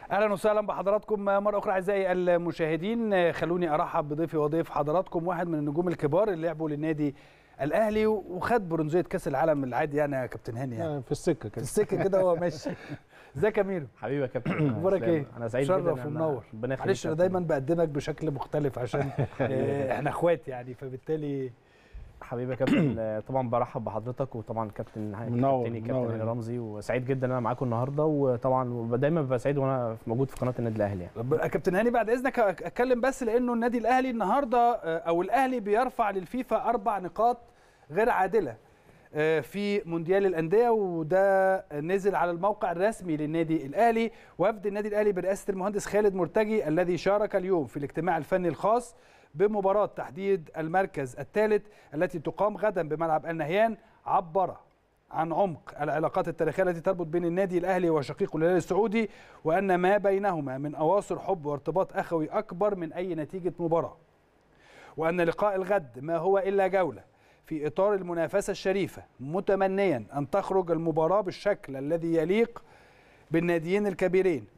اهلا وسهلا بحضراتكم مره اخرى اعزائي المشاهدين خلوني ارحب بضيفي وضيف حضراتكم واحد من النجوم الكبار اللي لعبوا للنادي الاهلي وخد برونزيه كاس العالم العادي يعني يا كابتن هاني يعني في السكه في كده السكه كده هو ماشي ازيك يا ميرو حبيبي يا كابتن اخبارك إسلام. ايه انا سعيد جدا شرف إن أنا- ومنور ربنا يخليك معلش يا انا كابتن. دايما بقدمك بشكل مختلف عشان آه، احنا اخوات يعني فبالتالي حبيبي يا كابتن آه، طبعا برحب بحضرتك وطبعا كابتن منور، كابتني منور كابتن هاني يعني. رمزي وسعيد جدا ان انا معاكم النهارده وطبعا دايما ببقى سعيد وانا موجود في قناه النادي الاهلي يعني رب- كابتن هاني بعد اذنك اتكلم بس لانه النادي الاهلي النهارده آه، او الاهلي بيرفع للفيفا اربع نقاط غير عادله آه، في مونديال الانديه وده نزل على الموقع الرسمي للنادي الاهلي وفد النادي الاهلي برئاسه المهندس خالد مرتجي الذي شارك اليوم في الاجتماع الفني الخاص بمباراه تحديد المركز الثالث التي تقام غدا بملعب النهيان عبر عن عمق العلاقات التاريخيه التي تربط بين النادي الاهلي وشقيقه الهلال السعودي وان ما بينهما من اواصر حب وارتباط اخوي اكبر من اي نتيجه مباراه وان لقاء الغد ما هو الا جوله في اطار المنافسه الشريفه متمنيا ان تخرج المباراه بالشكل الذي يليق بالناديين الكبيرين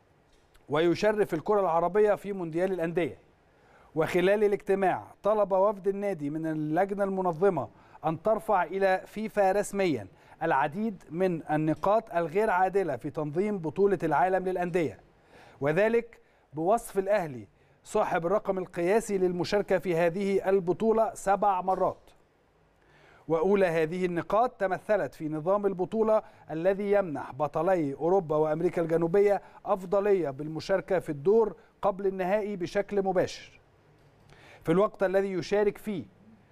ويشرف الكره العربيه في مونديال الانديه وخلال الاجتماع طلب وفد النادي من اللجنه المنظمه ان ترفع الى فيفا رسميا العديد من النقاط الغير عادله في تنظيم بطوله العالم للانديه وذلك بوصف الاهلي صاحب الرقم القياسي للمشاركه في هذه البطوله سبع مرات واولى هذه النقاط تمثلت في نظام البطوله الذي يمنح بطلي اوروبا وامريكا الجنوبيه افضليه بالمشاركه في الدور قبل النهائي بشكل مباشر في الوقت الذي يشارك فيه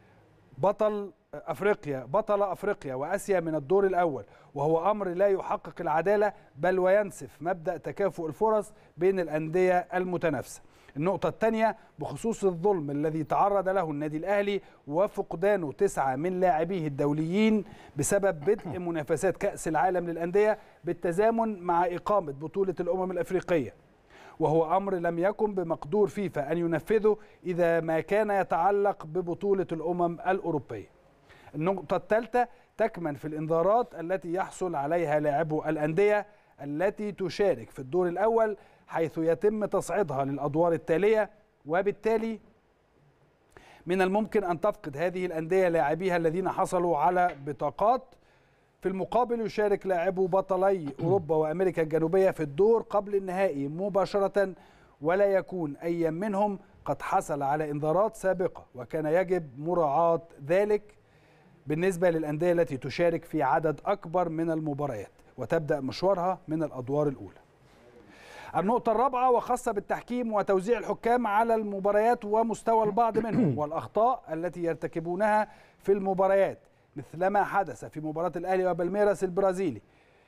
بطل افريقيا بطل افريقيا واسيا من الدور الاول وهو امر لا يحقق العداله بل وينسف مبدا تكافؤ الفرص بين الانديه المتنافسه. النقطة الثانية بخصوص الظلم الذي تعرض له النادي الأهلي وفقدانه تسعة من لاعبيه الدوليين بسبب بدء منافسات كأس العالم للأندية بالتزامن مع إقامة بطولة الأمم الأفريقية. وهو امر لم يكن بمقدور فيفا ان ينفذه اذا ما كان يتعلق ببطوله الامم الاوروبيه. النقطه الثالثه تكمن في الانذارات التي يحصل عليها لاعبو الانديه التي تشارك في الدور الاول حيث يتم تصعيدها للادوار التاليه وبالتالي من الممكن ان تفقد هذه الانديه لاعبيها الذين حصلوا على بطاقات في المقابل يشارك لاعبو بطلي اوروبا وامريكا الجنوبيه في الدور قبل النهائي مباشره ولا يكون اي منهم قد حصل على انذارات سابقه وكان يجب مراعاه ذلك بالنسبه للانديه التي تشارك في عدد اكبر من المباريات وتبدا مشوارها من الادوار الاولى. النقطة الرابعة وخاصة بالتحكيم وتوزيع الحكام على المباريات ومستوى البعض منهم والأخطاء التي يرتكبونها في المباريات مثلما حدث في مباراة الأهلي وبالميراس البرازيلي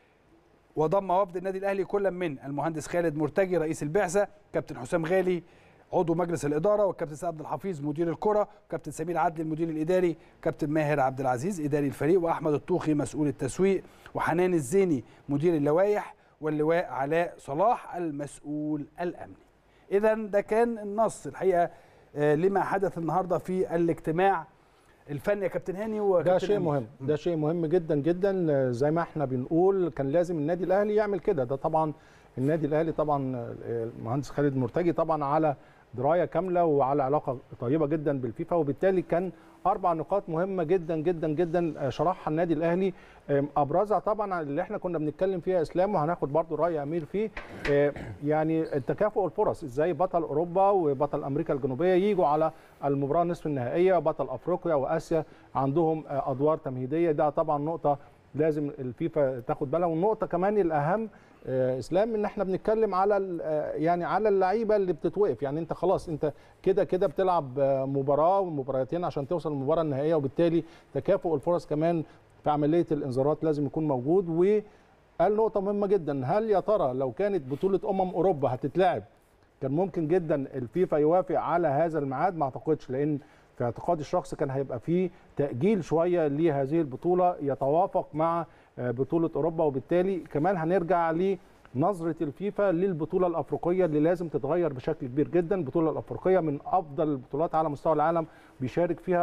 وضم وفد النادي الأهلي كل من المهندس خالد مرتجي رئيس البعثة كابتن حسام غالي عضو مجلس الإدارة والكابتن سيد عبد الحفيظ مدير الكرة كابتن سمير عدلي المدير الإداري كابتن ماهر عبد العزيز إداري الفريق وأحمد الطوخي مسؤول التسويق وحنان الزيني مدير اللوائح واللواء علاء صلاح المسؤول الامني. اذا ده كان النص الحقيقه آه، لما حدث النهارده في الاجتماع الفني يا كابتن هاني ده وكابتن شيء أمير. مهم ده شيء مهم جدا جدا آه، زي ما احنا بنقول كان لازم النادي الاهلي يعمل كده ده طبعا النادي الاهلي طبعا آه، المهندس خالد مرتجي طبعا على درايه كامله وعلى علاقه طيبه جدا بالفيفا وبالتالي كان اربع نقاط مهمه جدا جدا جدا آه، شرحها النادي الاهلي آم، ابرزها طبعا اللي احنا كنا بنتكلم فيها اسلام وهناخد برضو راي امير فيه آه، يعني التكافؤ الفرص ازاي بطل اوروبا وبطل امريكا الجنوبيه يجوا على المباراه نصف النهائيه بطل افريقيا واسيا عندهم آه، ادوار تمهيديه ده طبعا نقطه لازم الفيفا تاخد بالها والنقطه كمان الاهم آه، اسلام ان احنا بنتكلم على ال- آه، يعني على اللعيبه اللي بتتوقف يعني انت خلاص انت كده كده بتلعب آه، مباراه ومباراتين عشان توصل للمباراه النهائيه وبالتالي تكافؤ الفرص كمان في عمليه الانذارات لازم يكون موجود وقال نقطه مهمه جدا هل يا ترى لو كانت بطوله امم اوروبا هتتلعب كان ممكن جدا الفيفا يوافق على هذا الميعاد ما اعتقدش لان في اعتقادي الشخصي كان هيبقى فيه تاجيل شويه لهذه البطوله يتوافق مع آه، بطوله اوروبا وبالتالي كمان هنرجع لنظره الفيفا للبطوله الافريقيه اللي لازم تتغير بشكل كبير جدا البطوله الافريقيه من افضل البطولات على مستوى العالم بيشارك فيها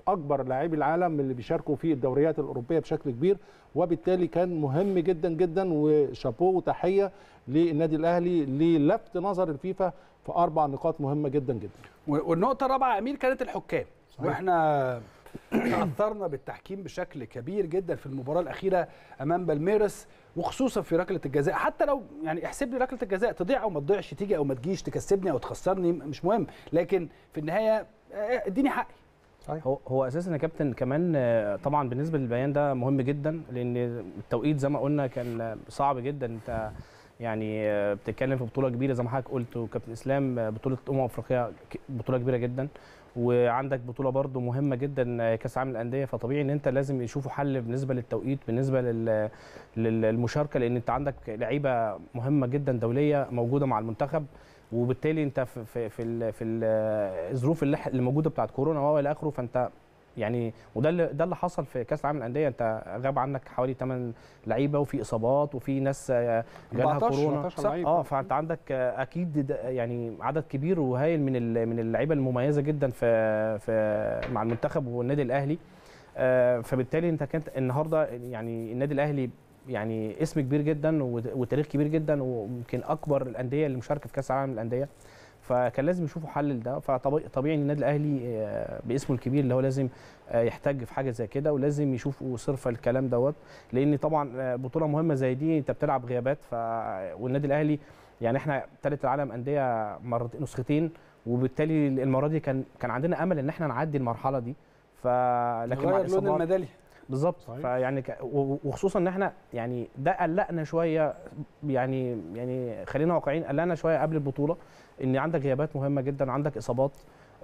اكبر لاعبي العالم اللي بيشاركوا في الدوريات الاوروبيه بشكل كبير وبالتالي كان مهم جدا جدا وشابوه وتحيه للنادي الاهلي للفت نظر الفيفا في اربع نقاط مهمه جدا جدا والنقطه الرابعه يا امير كانت الحكام صحيح. واحنا تاثرنا بالتحكيم بشكل كبير جدا في المباراه الاخيره امام بالميرس وخصوصا في ركله الجزاء حتى لو يعني احسب لي ركله الجزاء تضيع او ما تضيعش تيجي او ما تجيش تكسبني او تخسرني مش مهم لكن في النهايه آه، اديني حقي هو هو اساسا يا كابتن كمان آه، طبعا بالنسبه للبيان ده مهم جدا لان التوقيت زي ما قلنا كان آه، صعب جدا انت يعني آه، بتتكلم في بطوله كبيره زي ما حضرتك قلت وكابتن اسلام آه، بطوله امم افريقيا ك- بطوله كبيره جدا وعندك بطوله برضو مهمه جدا آه، كاس العالم للانديه فطبيعي ان انت لازم يشوفوا حل بالنسبه للتوقيت بالنسبه لل- لل- للمشاركه لان انت عندك لعيبه مهمه جدا دوليه موجوده مع المنتخب وبالتالي انت في في في, ال- في ال- الظروف اللي اللي موجوده بتاعت كورونا والى اخره فانت يعني وده اللي ده اللي حصل في كاس العالم للانديه انت غاب عنك حوالي 8 لعيبه وفي اصابات وفي ناس آه، جالها 14 كورونا 14 صح؟ لعيب. اه فانت عندك آه، اكيد ده- يعني عدد كبير وهايل من ال- من اللعيبه المميزه جدا في في مع المنتخب والنادي الاهلي آه، فبالتالي انت كانت النهارده يعني النادي الاهلي يعني اسم كبير جدا وت- وتاريخ كبير جدا ويمكن اكبر الانديه اللي مشاركه في كاس العالم للانديه فكان لازم يشوفوا حل لده فطبيعي ان النادي الاهلي آه، باسمه الكبير اللي هو لازم آه، يحتاج في حاجه زي كده ولازم يشوفوا صرف الكلام دوت لان طبعا آه، بطوله مهمه زي دي انت بتلعب غيابات ف والنادي الاهلي يعني احنا ثالث العالم انديه مرتين نسختين وبالتالي المره دي كان كان عندنا امل ان احنا نعدي المرحله دي ف لكن مع غير لون الاصابات الميداليه بالظبط صحيح. فيعني ك... و- وخصوصا ان احنا يعني ده قلقنا شويه يعني يعني خلينا واقعيين قلقنا شويه قبل البطوله ان عندك غيابات مهمه جدا عندك اصابات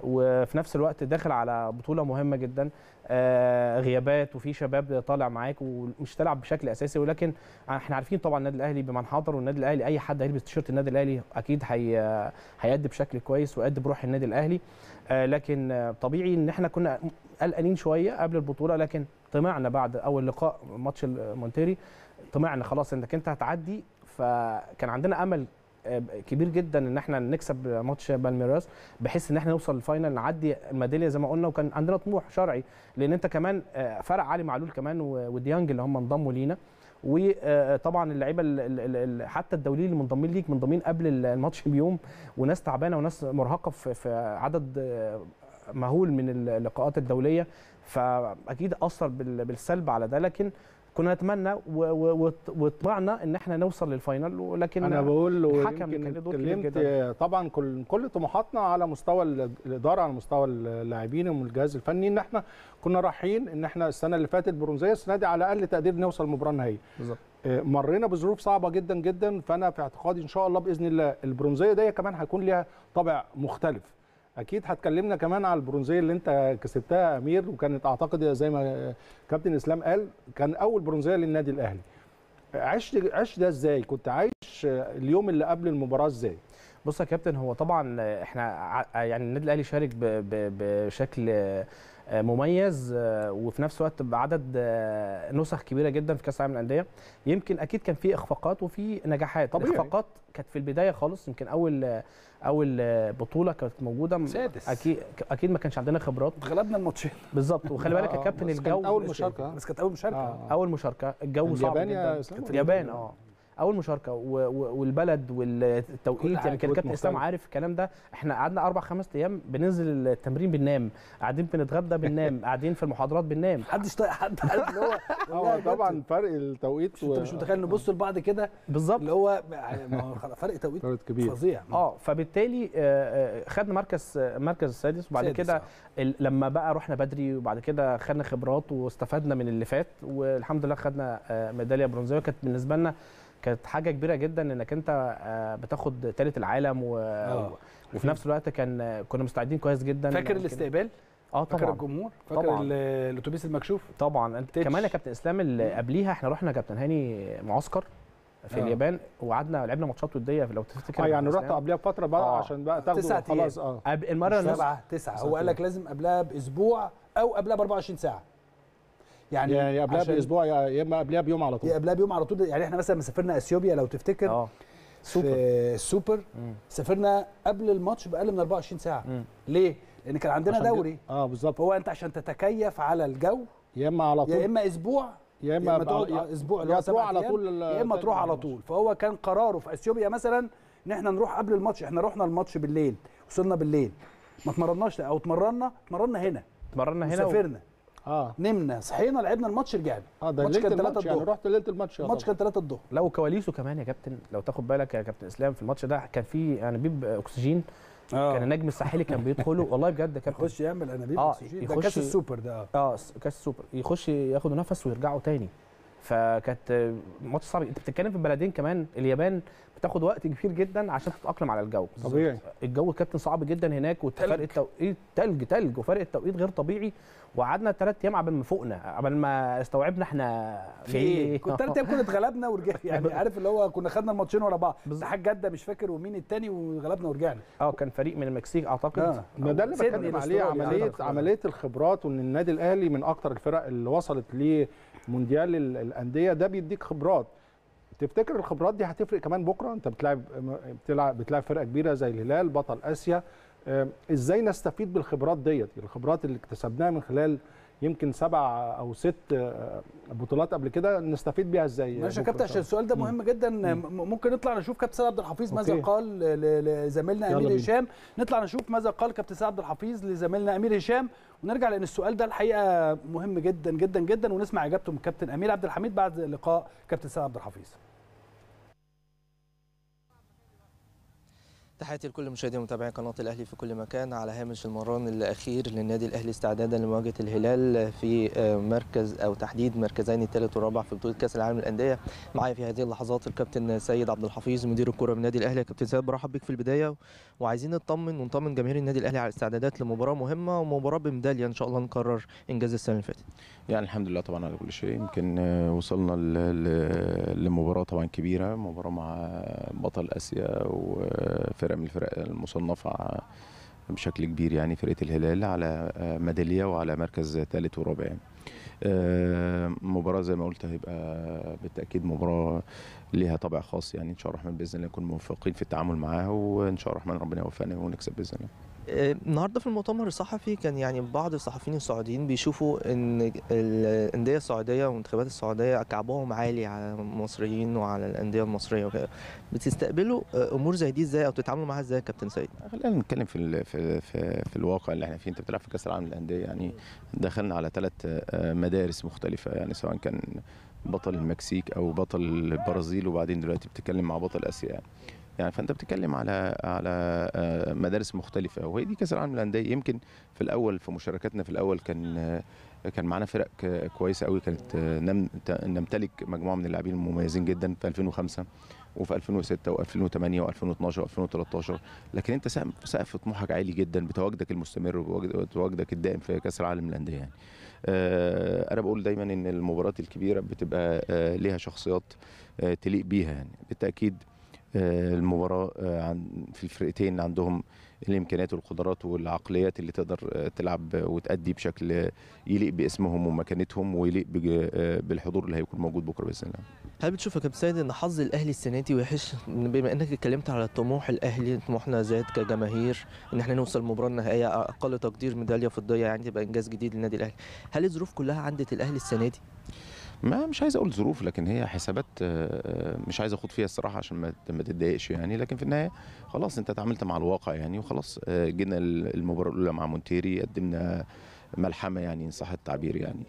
وفي نفس الوقت داخل على بطوله مهمه جدا آه غيابات وفي شباب طالع معاك ومش تلعب بشكل اساسي ولكن احنا عارفين طبعا النادي الاهلي بمن حضر والنادي الاهلي اي حد هيلبس تيشيرت النادي الاهلي اكيد هي هيأدي بشكل كويس ويأدي بروح النادي الاهلي آه لكن آه طبيعي ان احنا كنا قلقانين شويه قبل البطوله لكن طمعنا بعد اول لقاء ماتش المونتيري طمعنا خلاص انك انت هتعدي فكان عندنا امل آه، كبير جدا ان احنا نكسب ماتش بالميراس بحيث ان احنا نوصل للفاينل نعدي الميداليه زي ما قلنا وكان عندنا طموح شرعي لان انت كمان آه، فرق علي معلول كمان و- وديانج اللي هم انضموا لينا وطبعا اللعيبه ال- ال- ال- حتى الدوليين اللي منضمين ليك منضمين قبل الماتش بيوم وناس تعبانه وناس مرهقه في في عدد آه، مهول من اللقاءات الدوليه فاكيد اثر بال- بالسلب على ده لكن كنا نتمنى و- و- وط- وطمعنا ان احنا نوصل للفاينل ولكن انا بقول الحكم ويمكن كان له دور كبير اتكلمت جدا. طبعا كل كل طموحاتنا على مستوى ال- الاداره على مستوى اللاعبين والجهاز الفني ان احنا كنا رايحين ان احنا السنه اللي فاتت برونزيه السنه دي على اقل تقدير نوصل المباراه النهائيه بالظبط آه، مرينا بظروف صعبه جدا جدا فانا في اعتقادي ان شاء الله باذن الله البرونزيه دي كمان هيكون ليها طابع مختلف اكيد هتكلمنا كمان على البرونزيه اللي انت كسبتها يا امير وكانت اعتقد زي ما كابتن اسلام قال كان اول برونزيه للنادي الاهلي عشت عشت ده ازاي كنت عايش اليوم اللي قبل المباراه ازاي بص يا كابتن هو طبعا احنا ع- يعني النادي الاهلي شارك ب- ب- بشكل آه، مميز آه، وفي نفس الوقت بعدد آه، نسخ كبيره جدا في كاس العالم للانديه يمكن اكيد كان في اخفاقات وفي نجاحات طبيعي. الاخفاقات كانت في البدايه خالص يمكن اول آه، اول آه، بطوله كانت موجوده م- سادس. اكيد اكيد ما كانش عندنا خبرات غلبنا الماتشين بالظبط وخلي بالك يا آه، كابتن بس كانت الجو اول مشاركه بس كانت اول مشاركه آه. اول مشاركه الجو صعب اليابان يا جدا إسلام؟ اليابان اه اول مشاركه و- و- والبلد كل والتوقيت حاجة. يعني كان كابتن توقيت اسلام مختلف. عارف الكلام ده احنا قعدنا اربع خمس ايام بننزل التمرين بننام قاعدين بنتغدى بننام قاعدين في المحاضرات بننام محدش طايق حد عارف اللي هو والله اه يا طبعا كابتن، فرق التوقيت مش انت مش متخيل نبص لبعض كده بالظبط اللي هو ما هو خلاص فرق توقيت فرق كبير فظيع اه فبالتالي آه، آه، خدنا مركز آه، مركز السادس وبعد سادس، كده آه. ال- لما بقى رحنا بدري وبعد كده خدنا خبرات واستفدنا من اللي فات والحمد لله خدنا آه، ميداليه برونزيه كانت بالنسبه لنا كانت حاجه كبيره جدا انك انت آه، بتاخد ثالث العالم و... آه. وفي نفس الوقت كان آه، كنا مستعدين كويس جدا فاكر يمكن- الاستقبال اه فاكر طبعا الجمهور فاكر طبعاً. ال- الاتوبيس المكشوف طبعا انت تتش. كمان يا كابتن اسلام اللي قبليها احنا رحنا كابتن هاني معسكر في آه. اليابان وقعدنا لعبنا ماتشات وديه لو تفتكر اه يا يعني كابتن رحت إسلام. قبلها بفتره بقى آه. عشان بقى تسعة تاخده خلاص اه قبل- المره النص سبعة تسعة تسعة هو قال لك كده. لازم قبلها باسبوع او قبلها ب 24 ساعه يعني يعني قبلها عشان- باسبوع يا يا اما قبلها بيوم على طول يا قبلها بيوم على طول يعني احنا مثلا لما سافرنا اثيوبيا لو تفتكر اه سوبر في السوبر مم. سافرنا قبل الماتش باقل من 24 ساعه مم. ليه؟ لان كان عندنا عشان كده- دوري اه بالظبط فهو انت عشان تتكيف على الجو يا اما على يا طول اما اسبوع يا يا اما اما تقعد يا- اسبوع اللي يا هو تروح سبع على أيام، طول ال- يا اما تاني تروح على الماتش. طول فهو كان قراره في اثيوبيا مثلا ان احنا نروح قبل الماتش احنا رحنا الماتش بالليل وصلنا بالليل ما اتمرناش او اتمرنا اتمرنا هنا اتمرنا هنا و... وسافرنا اه نمنا صحينا لعبنا الماتش رجعنا اه ده الماتش ليله كان 3 الماتش يعني الظهر رحت ليله الماتش الماتش يعتبر. كان 3 الظهر لا وكواليسه كمان يا كابتن لو تاخد بالك يا كابتن اسلام في الماتش ده كان في انابيب اكسجين كان النجم الساحلي كان بيدخله والله بجد يا كابتن يخش يعمل انابيب آه، أكسجين. ده يخش- كاس السوبر ده اه اه س- كاس السوبر يخش ياخدوا نفس ويرجعوا تاني فكانت آه، ماتش صعب انت بتتكلم في بلدين كمان اليابان بتاخد وقت كبير جدا عشان تتاقلم على الجو طبيعي الجو كابتن صعب جدا هناك وفرق التوقيت تلج تلج وفرق التوقيت غير طبيعي وقعدنا ثلاث ايام قبل ما فوقنا قبل ما استوعبنا احنا في ايه؟ كنت ثلاث ايام كنا اتغلبنا ورجعنا يعني عارف اللي هو كنا خدنا الماتشين ورا بعض بالظبط. اتحاد جده مش فاكر ومين التاني وغلبنا ورجعنا اه كان فريق من المكسيك اعتقد آه. ما ده اللي سيدني بتكلم عليه الأسترالي عمليه أعتقد. عمليه الخبرات وان النادي الاهلي من اكتر الفرق اللي وصلت لمونديال ال- الانديه ده بيديك خبرات تفتكر الخبرات دي هتفرق كمان بكره انت بتلعب بتلعب بتلعب فرقه كبيره زي الهلال بطل اسيا آم، ازاي نستفيد بالخبرات ديت الخبرات اللي اكتسبناها من خلال يمكن سبع او ست آه، بطولات قبل كده نستفيد بيها ازاي ماشي يا بكرة كابتن إن عشان شاء الله؟ السؤال ده مهم جدا م- ممكن نطلع نشوف كابتن سيد عبد الحفيظ ماذا أوكي. قال ل- لزميلنا يلا امير بينا. هشام نطلع نشوف ماذا قال كابتن سيد عبد الحفيظ لزميلنا امير هشام ونرجع لان السؤال ده الحقيقه مهم جدا جدا جدا ونسمع اجابته من كابتن امير عبد الحميد بعد لقاء كابتن سيد عبد الحفيظ تحياتي لكل مشاهدي ومتابعي قناة الأهلي في كل مكان على هامش المران الأخير للنادي الأهلي استعدادا لمواجهة الهلال في آه، مركز أو تحديد مركزين الثالث والرابع في بطولة كأس العالم للأندية معايا في هذه اللحظات الكابتن سيد عبد الحفيظ مدير الكرة بالنادي الأهلي يا كابتن سيد برحب بك في البداية وعايزين نطمن ونطمن جماهير النادي الأهلي على الاستعدادات لمباراة مهمة ومباراة بميدالية إن شاء الله نكرر إنجاز السنة اللي فاتت يعني الحمد لله طبعا على كل شيء يمكن آه، وصلنا ل- ل- لمباراة طبعا كبيرة مباراة مع بطل آسيا وفرقة من الفرق المصنفة بشكل كبير يعني فرقة الهلال على آه، ميدالية وعلى مركز ثالث ورابع يعني. آه، مباراة زي ما قلت هيبقى بالتأكيد مباراة ليها طابع خاص يعني إن شاء الله الرحمن بإذن الله نكون موفقين في التعامل معاها وإن شاء الله الرحمن ربنا يوفقنا ونكسب بإذن الله آه، النهارده في المؤتمر الصحفي كان يعني بعض الصحفيين السعوديين بيشوفوا ان الانديه السعوديه والمنتخبات السعوديه كعبهم عالي على المصريين وعلى الانديه المصريه وكده بتستقبلوا آه، امور زي دي ازاي او تتعاملوا معاها ازاي يا كابتن سيد خلينا نتكلم في ال- في في, في الواقع اللي احنا فيه انت بتلعب في كاس العالم للانديه يعني دخلنا على ثلاث مدارس مختلفه يعني سواء كان بطل المكسيك او بطل البرازيل وبعدين دلوقتي بتتكلم مع بطل اسيا يعني يعني فانت بتتكلم على على آه، مدارس مختلفه وهي دي كاس العالم للانديه يمكن في الاول في مشاركاتنا في الاول كان آه، كان معانا فرق ك- كويسه قوي كانت آه، نم- ت- نمتلك مجموعه من اللاعبين المميزين جدا في 2005 وفي 2006 و2008 و2012 و2013 لكن انت سقف سقف طموحك عالي جدا بتواجدك المستمر وتواجدك الدائم في كاس العالم للانديه يعني. آه، انا بقول دايما ان المباريات الكبيره بتبقى آه، ليها شخصيات آه، تليق بيها يعني بالتاكيد آه، المباراه آه، عن في الفرقتين عندهم الامكانيات والقدرات والعقليات اللي تقدر آه، تلعب وتأدي بشكل آه، يليق باسمهم ومكانتهم ويليق بج- آه، بالحضور اللي هيكون موجود بكره باذن الله هل بتشوف يا كابتن سيد ان حظ الاهلي السنه دي وحش بما انك اتكلمت على طموح الاهلي طموحنا زاد كجماهير ان احنا نوصل المباراه النهائيه اقل تقدير ميداليه فضيه يعني تبقى انجاز جديد للنادي الاهلي هل الظروف كلها عندت الاهلي السنه دي ما مش عايز اقول ظروف لكن هي حسابات آه، مش عايز اخوض فيها الصراحه عشان ما ما تتضايقش يعني لكن في النهايه خلاص انت اتعاملت مع الواقع يعني وخلاص آه، جينا المباراه الاولى مع مونتيري قدمنا ملحمه يعني ان صح التعبير يعني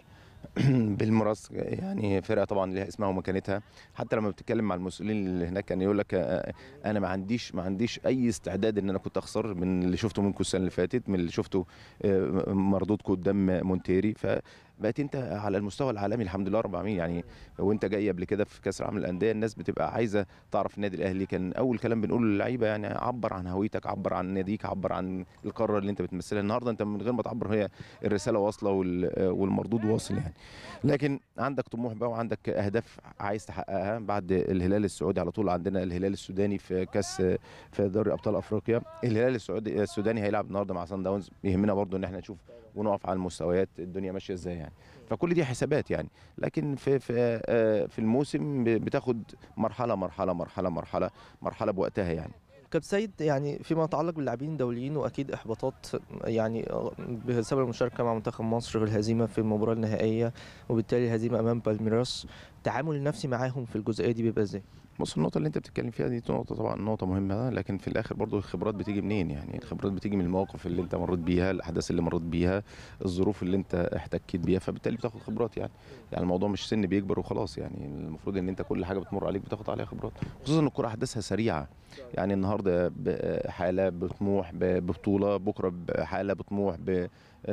بالمرص يعني فرقه طبعا ليها اسمها ومكانتها حتى لما بتتكلم مع المسؤولين اللي هناك كان يقول لك آه، انا ما عنديش ما عنديش اي استعداد ان انا كنت اخسر من اللي شفته منكم السنه اللي فاتت من اللي شفته آه، مردودكم قدام مونتيري فبقيت انت على المستوى العالمي الحمد لله رب العالمين يعني وانت جاي قبل كده في كاس العالم للانديه الناس بتبقى عايزه تعرف النادي الاهلي كان اول كلام بنقوله للعيبه يعني عبر عن هويتك عبر عن ناديك عبر عن القاره اللي انت بتمثلها النهارده انت من غير ما تعبر هي الرساله واصله وال- والمردود واصل يعني لكن عندك طموح بقى وعندك اهداف عايز تحققها بعد الهلال السعودي على طول عندنا الهلال السوداني في كاس في دوري ابطال افريقيا الهلال السعودي السوداني هيلعب النهارده مع سان داونز يهمنا برضو ان احنا نشوف ونقف على المستويات الدنيا ماشيه ازاي يعني فكل دي حسابات يعني لكن في في آه، في الموسم ب- بتاخد مرحله مرحله مرحله مرحله مرحله بوقتها يعني كابتن سيد يعني فيما يتعلق باللاعبين الدوليين واكيد احباطات يعني بسبب المشاركه مع منتخب مصر والهزيمه في المباراه النهائيه وبالتالي الهزيمه امام بالميراس التعامل النفسي معاهم في الجزئيه دي بيبقى ازاي؟ بص النقطة اللي أنت بتتكلم فيها دي نقطة طبعا نقطة مهمة لكن في الآخر برضو الخبرات بتيجي منين؟ يعني الخبرات بتيجي من المواقف اللي أنت مريت بيها، الأحداث اللي مريت بيها، الظروف اللي أنت احتكيت بيها فبالتالي بتاخد خبرات يعني، يعني الموضوع مش سن بيكبر وخلاص يعني المفروض إن أنت كل حاجة بتمر عليك بتاخد عليها خبرات، خصوصا إن الكورة أحداثها سريعة، يعني النهارده حالة بطموح ببطولة، بكرة بحالة بطموح ب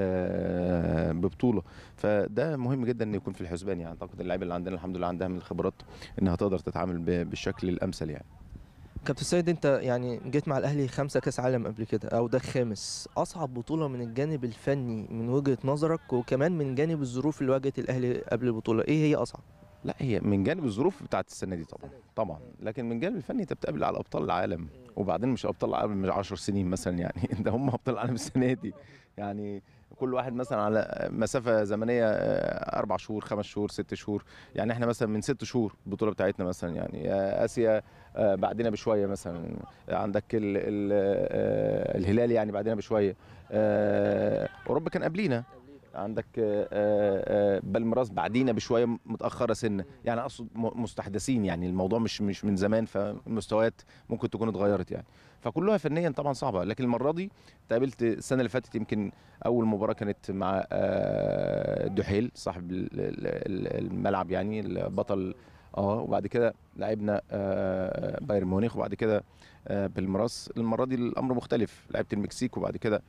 آه، ببطوله فده مهم جدا ان يكون في الحسبان يعني اعتقد اللعيبه اللي عندنا الحمد لله عندها من الخبرات انها تقدر تتعامل ب- بالشكل الامثل يعني كابتن سيد انت يعني جيت مع الاهلي خمسة كاس عالم قبل كده او ده الخامس اصعب بطوله من الجانب الفني من وجهه نظرك وكمان من جانب الظروف اللي واجهت الاهلي قبل البطوله ايه هي اصعب لا هي من جانب الظروف بتاعت السنه دي طبعا طبعا لكن من جانب الفني انت بتقابل على ابطال العالم وبعدين مش ابطال العالم من 10 سنين مثلا يعني ده هم ابطال العالم السنه دي يعني كل واحد مثلا على مسافه زمنيه آه، اربع شهور خمس شهور ست شهور يعني احنا مثلا من ست شهور البطوله بتاعتنا مثلا يعني آه، اسيا آه، بعدنا بشويه مثلا عندك ال ال آه، الهلال يعني بعدنا بشويه آه، اوروبا كان قبلينا عندك آه، آه، بالميراس بعدينا بشويه متاخره سنه يعني اقصد م- مستحدثين يعني الموضوع مش مش من زمان فالمستويات ممكن تكون اتغيرت يعني فكلها فنيا طبعا صعبه لكن المره دي تقابلت السنه اللي فاتت يمكن اول مباراه كانت مع آه، دحيل صاحب ال- ال- ال- الملعب يعني البطل اه وبعد كده لعبنا آه، بايرن ميونخ وبعد كده آه، بالميراس المره دي الامر مختلف لعبت المكسيك وبعد كده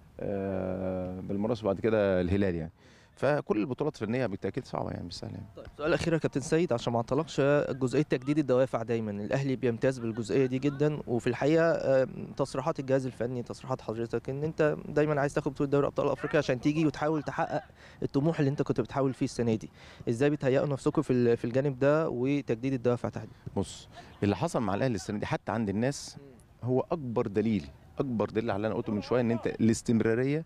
آه، بالميراس وبعد كده الهلال يعني فكل البطولات الفنيه بالتاكيد صعبه يعني مش سهله يعني. طيب سؤال اخير يا كابتن سيد عشان ما اعطلكش جزئيه تجديد الدوافع دايما الاهلي بيمتاز بالجزئيه دي جدا وفي الحقيقه آه، تصريحات الجهاز الفني تصريحات حضرتك ان انت دايما عايز تاخد بطوله دوري ابطال افريقيا عشان تيجي وتحاول تحقق الطموح اللي انت كنت بتحاول فيه السنه دي ازاي بتهيئوا نفسكم في ال- في الجانب ده وتجديد الدوافع تحديدا بص اللي حصل مع الاهلي السنه دي حتى عند الناس هو اكبر دليل اكبر دليل على اللي انا قلته من شويه ان انت الاستمراريه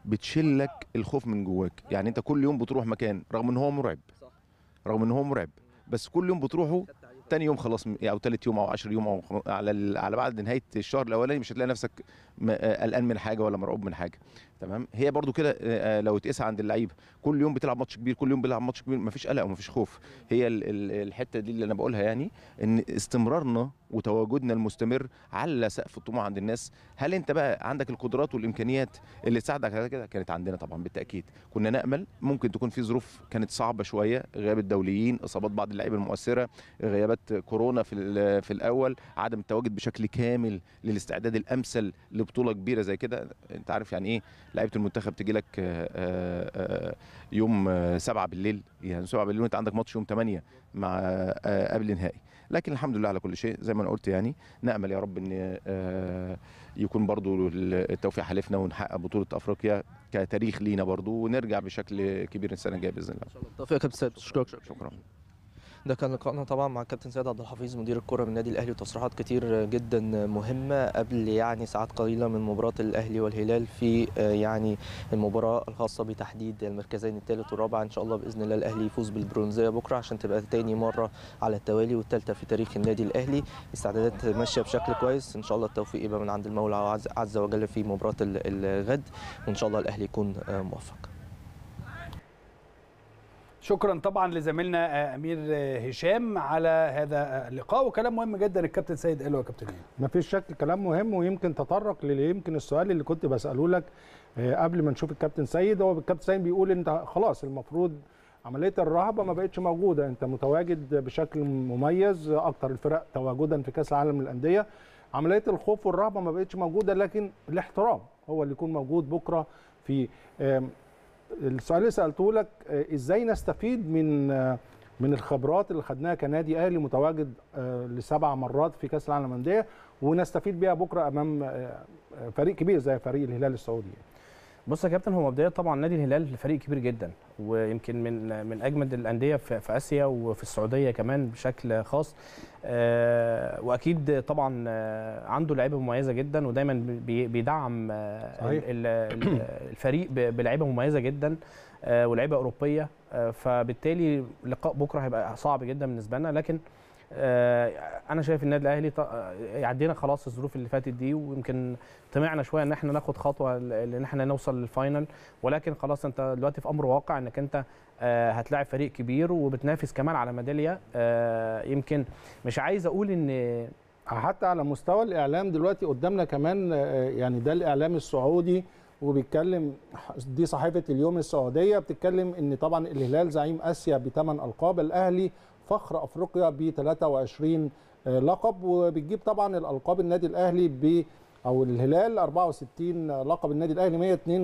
بتشلك الخوف من جواك يعني انت كل يوم بتروح مكان رغم ان هو مرعب رغم ان هو مرعب بس كل يوم بتروحه تاني يوم خلاص م- او تالت يوم او 10 يوم او خم- على ال- على بعد نهايه الشهر الاولاني مش هتلاقي نفسك م- آه، قلقان من حاجه ولا مرعوب من حاجه تمام هي برضو كده آه، آه، لو تقيس عند اللعيبه كل يوم بتلعب ماتش كبير كل يوم بيلعب ماتش كبير مفيش قلق ومفيش خوف هي ال- ال- الحته دي اللي انا بقولها يعني ان استمرارنا وتواجدنا المستمر على سقف الطموح عند الناس هل انت بقى عندك القدرات والامكانيات اللي تساعدك على كده كانت عندنا طبعا بالتاكيد كنا نامل ممكن تكون في ظروف كانت صعبه شويه غياب الدوليين اصابات بعض اللعيبه المؤثره غيابات كورونا في ال- في الاول عدم التواجد بشكل كامل للاستعداد الامثل لبطوله كبيره زي كده انت عارف يعني ايه لعيبه المنتخب تجي لك آه، آه، آه، يوم آه، سبعة بالليل يعني سبعة بالليل وانت عندك ماتش يوم 8 مع آه، قبل النهائي لكن الحمد لله على كل شيء زي ما انا قلت يعني نامل يا رب ان آه، يكون برضو التوفيق حالفنا ونحقق بطوله افريقيا كتاريخ لينا برضو ونرجع بشكل كبير السنه الجايه باذن الله توفيق يا كابتن سيد شكرا شكرا ده كان لقائنا طبعا مع الكابتن سيد عبد الحفيظ مدير الكره من النادي الاهلي وتصريحات كتير جدا مهمه قبل يعني ساعات قليله من مباراه الاهلي والهلال في آه، يعني المباراه الخاصه بتحديد المركزين الثالث والرابع ان شاء الله باذن الله الاهلي يفوز بالبرونزيه بكره عشان تبقى تاني مره على التوالي والثالثه في تاريخ النادي الاهلي استعدادات ماشيه بشكل كويس ان شاء الله التوفيق يبقى من عند المولى عز- عز وجل في مباراه ال- الغد وان شاء الله الاهلي يكون آه، موفق شكرا طبعا لزميلنا آه، امير آه، هشام على هذا آه، اللقاء وكلام مهم جدا الكابتن سيد قاله يا كابتن هاني. ما فيش شك كلام مهم ويمكن تطرق للي يمكن السؤال اللي كنت بساله لك آه، قبل ما نشوف الكابتن سيد هو الكابتن سيد بيقول انت خلاص المفروض عمليه الرهبه ما بقتش موجوده انت متواجد بشكل مميز اكتر الفرق تواجدا في كاس العالم للانديه عمليه الخوف والرهبه ما بقتش موجوده لكن الاحترام هو اللي يكون موجود بكره في آم، السؤال اللي سالته لك آه، ازاي نستفيد من آه، من الخبرات اللي خدناها كنادي اهلي متواجد آه، لسبع مرات في كاس العالم للانديه ونستفيد بيها بكره امام آه، آه، فريق كبير زي فريق الهلال السعودي بص يا كابتن هو مبدئيا طبعا نادي الهلال فريق كبير جدا ويمكن من من اجمد الانديه في في اسيا وفي السعوديه كمان بشكل خاص آه، واكيد طبعا آه، عنده لعيبه مميزه جدا ودايما بي- بيدعم آه، صحيح. ال- ال- الفريق ب- بلعيبه مميزه جدا آه، ولعيبه اوروبيه آه، فبالتالي لقاء بكره هيبقى صعب جدا بالنسبه لنا لكن آه، انا شايف النادي الاهلي ط- آه، عدينا خلاص الظروف اللي فاتت دي ويمكن طمعنا شويه ان احنا ناخد خطوه ل- ان احنا نوصل للفاينل ولكن خلاص انت دلوقتي في امر واقع انك انت آه، هتلاعب فريق كبير وبتنافس كمان على ميداليه آه، يمكن مش عايز اقول ان حتى على مستوى الاعلام دلوقتي قدامنا كمان آه، يعني ده الاعلام السعودي وبيتكلم دي صحيفه اليوم السعوديه بتتكلم ان طبعا الهلال زعيم اسيا بثمان القاب الاهلي فخر افريقيا ب 23 آه، لقب وبتجيب طبعا الالقاب النادي الاهلي ب او الهلال 64 لقب النادي الاهلي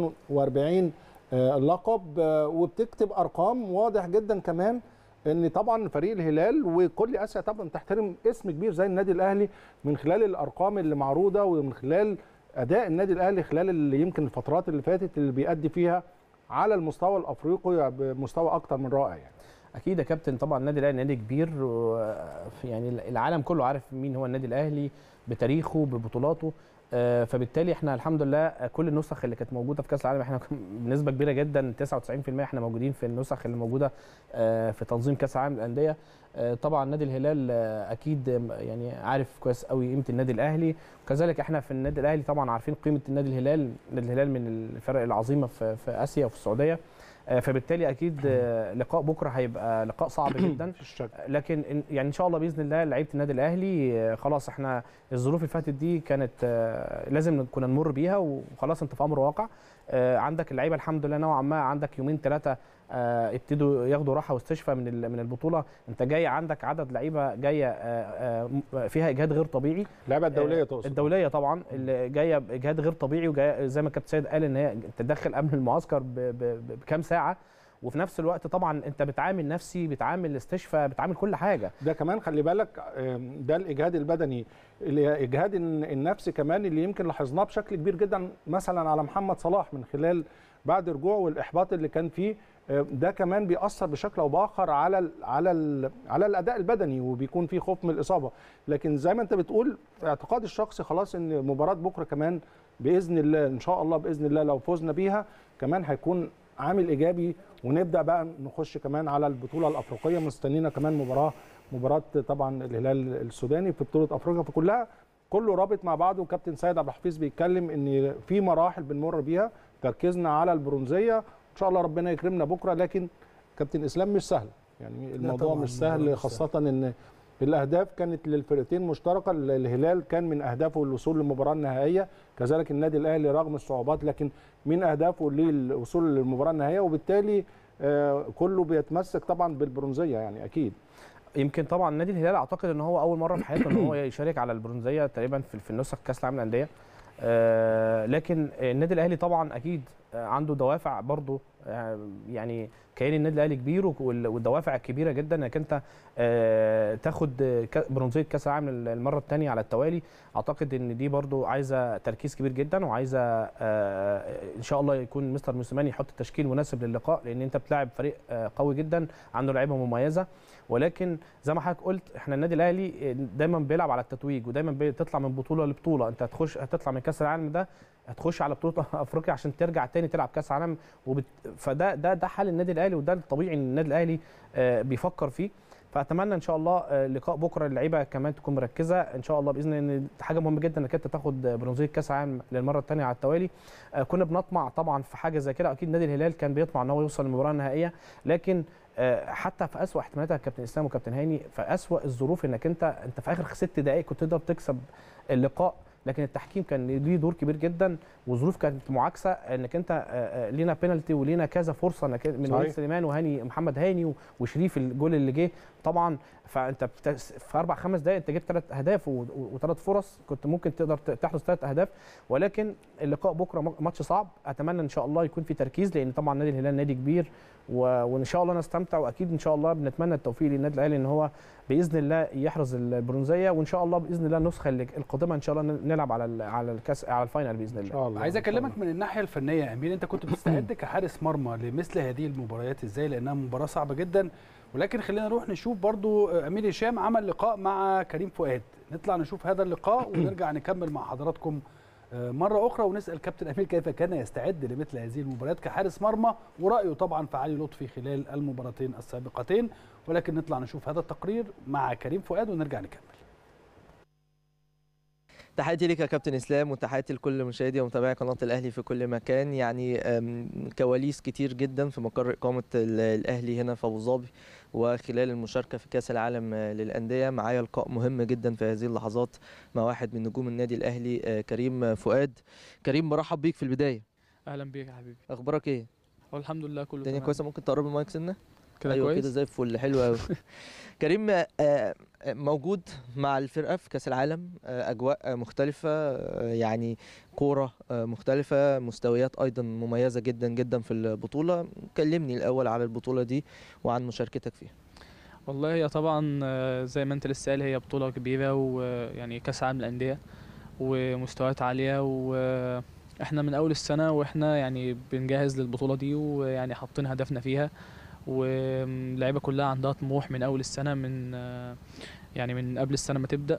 142 آه، لقب آه، وبتكتب ارقام واضح جدا كمان ان طبعا فريق الهلال وكل اسيا طبعا تحترم اسم كبير زي النادي الاهلي من خلال الارقام اللي معروضه ومن خلال اداء النادي الاهلي خلال اللي يمكن الفترات اللي فاتت اللي بيأدي فيها على المستوى الافريقي بمستوى اكتر من رائع يعني اكيد يا كابتن طبعا النادي الاهلي نادي كبير و- يعني العالم كله عارف مين هو النادي الاهلي بتاريخه ببطولاته آه، فبالتالي احنا الحمد لله كل النسخ اللي كانت موجوده في كاس العالم احنا بنسبه كبيره جدا 99% احنا موجودين في النسخ اللي موجوده آه، في تنظيم كاس العالم للانديه آه، طبعا نادي الهلال آه، اكيد آه، يعني عارف كويس قوي قيمه النادي الاهلي وكذلك احنا في النادي الاهلي طبعا عارفين قيمه النادي الهلال النادي الهلال من الفرق العظيمه في في اسيا وفي السعوديه آه، فبالتالي اكيد آه، لقاء بكره هيبقى لقاء صعب جدا في الشكل لكن إن- يعني ان شاء الله باذن الله لعيبه النادي الاهلي آه، خلاص احنا الظروف اللي فاتت دي كانت آه، لازم كنا نمر بيها وخلاص انت في امر واقع آه، عندك اللعيبه الحمد لله نوعا ما عندك يومين ثلاثه ابتدوا ياخدوا راحه واستشفاء من ال- من البطوله انت جاي عندك عدد لعيبه جايه آه، آه، فيها اجهاد غير طبيعي اللعبه الدوليه تقصد الدوليه طبعا اللي جايه باجهاد غير طبيعي وجايه زي ما كابتن سيد قال ان هي تدخل قبل المعسكر ب- ب- ب- بكام ساعه وفي نفس الوقت طبعا انت بتعامل نفسي بتعامل استشفاء بتعامل كل حاجه ده كمان خلي بالك آم، ده الاجهاد البدني الاجهاد الن- النفسي كمان اللي يمكن لاحظناه بشكل كبير جدا مثلا على محمد صلاح من خلال بعد رجوعه والاحباط اللي كان فيه آم، ده كمان بيأثر بشكل او باخر على ال على ال على الاداء البدني وبيكون فيه خوف من الاصابه لكن زي ما انت بتقول اعتقادي الشخصي خلاص ان مباراه بكره كمان باذن الله ان شاء الله باذن الله لو فزنا بيها كمان هيكون عامل ايجابي ونبدا بقى نخش كمان على البطوله الافريقيه مستنينا كمان مباراه مباراه طبعا الهلال السوداني في بطوله افريقيا فكلها كله رابط مع بعضه وكابتن سيد عبد الحفيظ بيتكلم ان في مراحل بنمر بيها تركيزنا على البرونزيه ان شاء الله ربنا يكرمنا بكره لكن كابتن اسلام مش سهل يعني الموضوع طبعاً مش الموضوع سهل مش خاصه ان الاهداف كانت للفرقتين مشتركه الهلال كان من اهدافه الوصول للمباراه النهائيه كذلك النادي الاهلي رغم الصعوبات لكن من اهدافه للوصول للمباراه النهائيه وبالتالي آه، كله بيتمسك طبعا بالبرونزيه يعني اكيد يمكن طبعا نادي الهلال اعتقد ان هو اول مره في حياته ان هو يشارك على البرونزيه تقريبا في في النسخ كاس العالم للانديه آه، لكن النادي الاهلي طبعا اكيد آه، عنده دوافع برضه آه، يعني كيان النادي الاهلي كبير وال- والدوافع كبيره جدا انك انت آه، تاخد كا- برونزيه كاس العالم المره الثانيه على التوالي اعتقد ان دي برضو عايزه تركيز كبير جدا وعايزه آه، ان شاء الله يكون مستر موسيماني يحط تشكيل مناسب للقاء لان انت بتلاعب فريق آه، قوي جدا عنده لعيبه مميزه ولكن زي ما حضرتك قلت احنا النادي الاهلي دايما بيلعب على التتويج ودايما بتطلع من بطوله لبطوله انت هتخش هتطلع من كاس العالم ده هتخش على بطوله افريقيا عشان ترجع تاني تلعب كاس عالم وبت... فده ده ده حال النادي الاهلي وده الطبيعي ان النادي الاهلي آه، بيفكر فيه فاتمنى ان شاء الله آه، لقاء بكره اللعيبه كمان تكون مركزه ان شاء الله باذن الله ان حاجه مهمه جدا انك انت تاخد برونزيه كاس العالم للمره الثانيه على التوالي آه، كنا بنطمع طبعا في حاجه زي كده اكيد نادي الهلال كان بيطمع ان هو يوصل للمباراه النهائيه لكن آه، حتى في اسوأ احتمالاتها كابتن اسلام وكابتن هاني في اسوأ الظروف انك انت انت في اخر ست دقائق كنت تقدر تكسب اللقاء لكن التحكيم كان ليه دور كبير جدا وظروف كانت معاكسه انك انت آه، آه، لينا بينالتي ولينا كذا فرصه انك من صحيح. وليد سليمان وهاني محمد هاني و- وشريف الجول اللي جه طبعا فانت بت- في اربع خمس دقائق انت جبت ثلاث اهداف وثلاث فرص كنت ممكن تقدر ت- تحرز ثلاث اهداف ولكن اللقاء بكره م- ماتش صعب اتمنى ان شاء الله يكون في تركيز لان طبعا نادي الهلال نادي كبير و- وان شاء الله نستمتع واكيد ان شاء الله بنتمنى التوفيق للنادي الاهلي ان هو باذن الله يحرز البرونزيه وان شاء الله باذن الله النسخه اللي- القادمه ان شاء الله ن- نلعب على ال- على الكاس على الفاينل باذن ان الله شاء الله عايز إن شاء الله. اكلمك من الناحيه الفنيه يا امير انت كنت بتستعد كحارس مرمى لمثل هذه المباريات ازاي لانها مباراه صعبه جدا ولكن خلينا نروح نشوف برضو امير هشام عمل لقاء مع كريم فؤاد نطلع نشوف هذا اللقاء ونرجع نكمل مع حضراتكم آه، مره اخرى ونسال كابتن امير كيف كان يستعد لمثل هذه المباريات كحارس مرمى ورايه طبعا في علي لطفي خلال المباراتين السابقتين ولكن نطلع نشوف هذا التقرير مع كريم فؤاد ونرجع نكمل تحياتي لك يا كابتن اسلام وتحياتي لكل مشاهدي ومتابعي قناه الاهلي في كل مكان يعني أم، كواليس كتير جدا في مقر اقامه ال- الاهلي هنا في ابو ظبي وخلال المشاركه في كاس العالم آه، للانديه معايا لقاء مهم جدا في هذه اللحظات مع واحد من نجوم النادي الاهلي آه، كريم فؤاد كريم برحب بيك في البدايه اهلا بيك يا حبيبي اخبارك ايه هو الحمد لله كله الدنيا تمام. كويسه ممكن تقرب المايك سنه كده ايوه كويس كده زي الفل حلو قوي كريم آه، آه، موجود مع الفرقه في كاس العالم آه، اجواء آه، مختلفه آه، يعني كوره آه، مختلفه مستويات ايضا مميزه جدا جدا في البطوله كلمني الاول على البطوله دي وعن مشاركتك فيها والله هي طبعا آه، زي ما انت لسه قايل هي بطوله كبيره ويعني كاس عالم الانديه ومستويات عاليه واحنا من اول السنه واحنا يعني بنجهز للبطوله دي ويعني حاطين هدفنا فيها واللعيبه كلها عندها طموح من اول السنه من آه، يعني من قبل السنه ما تبدا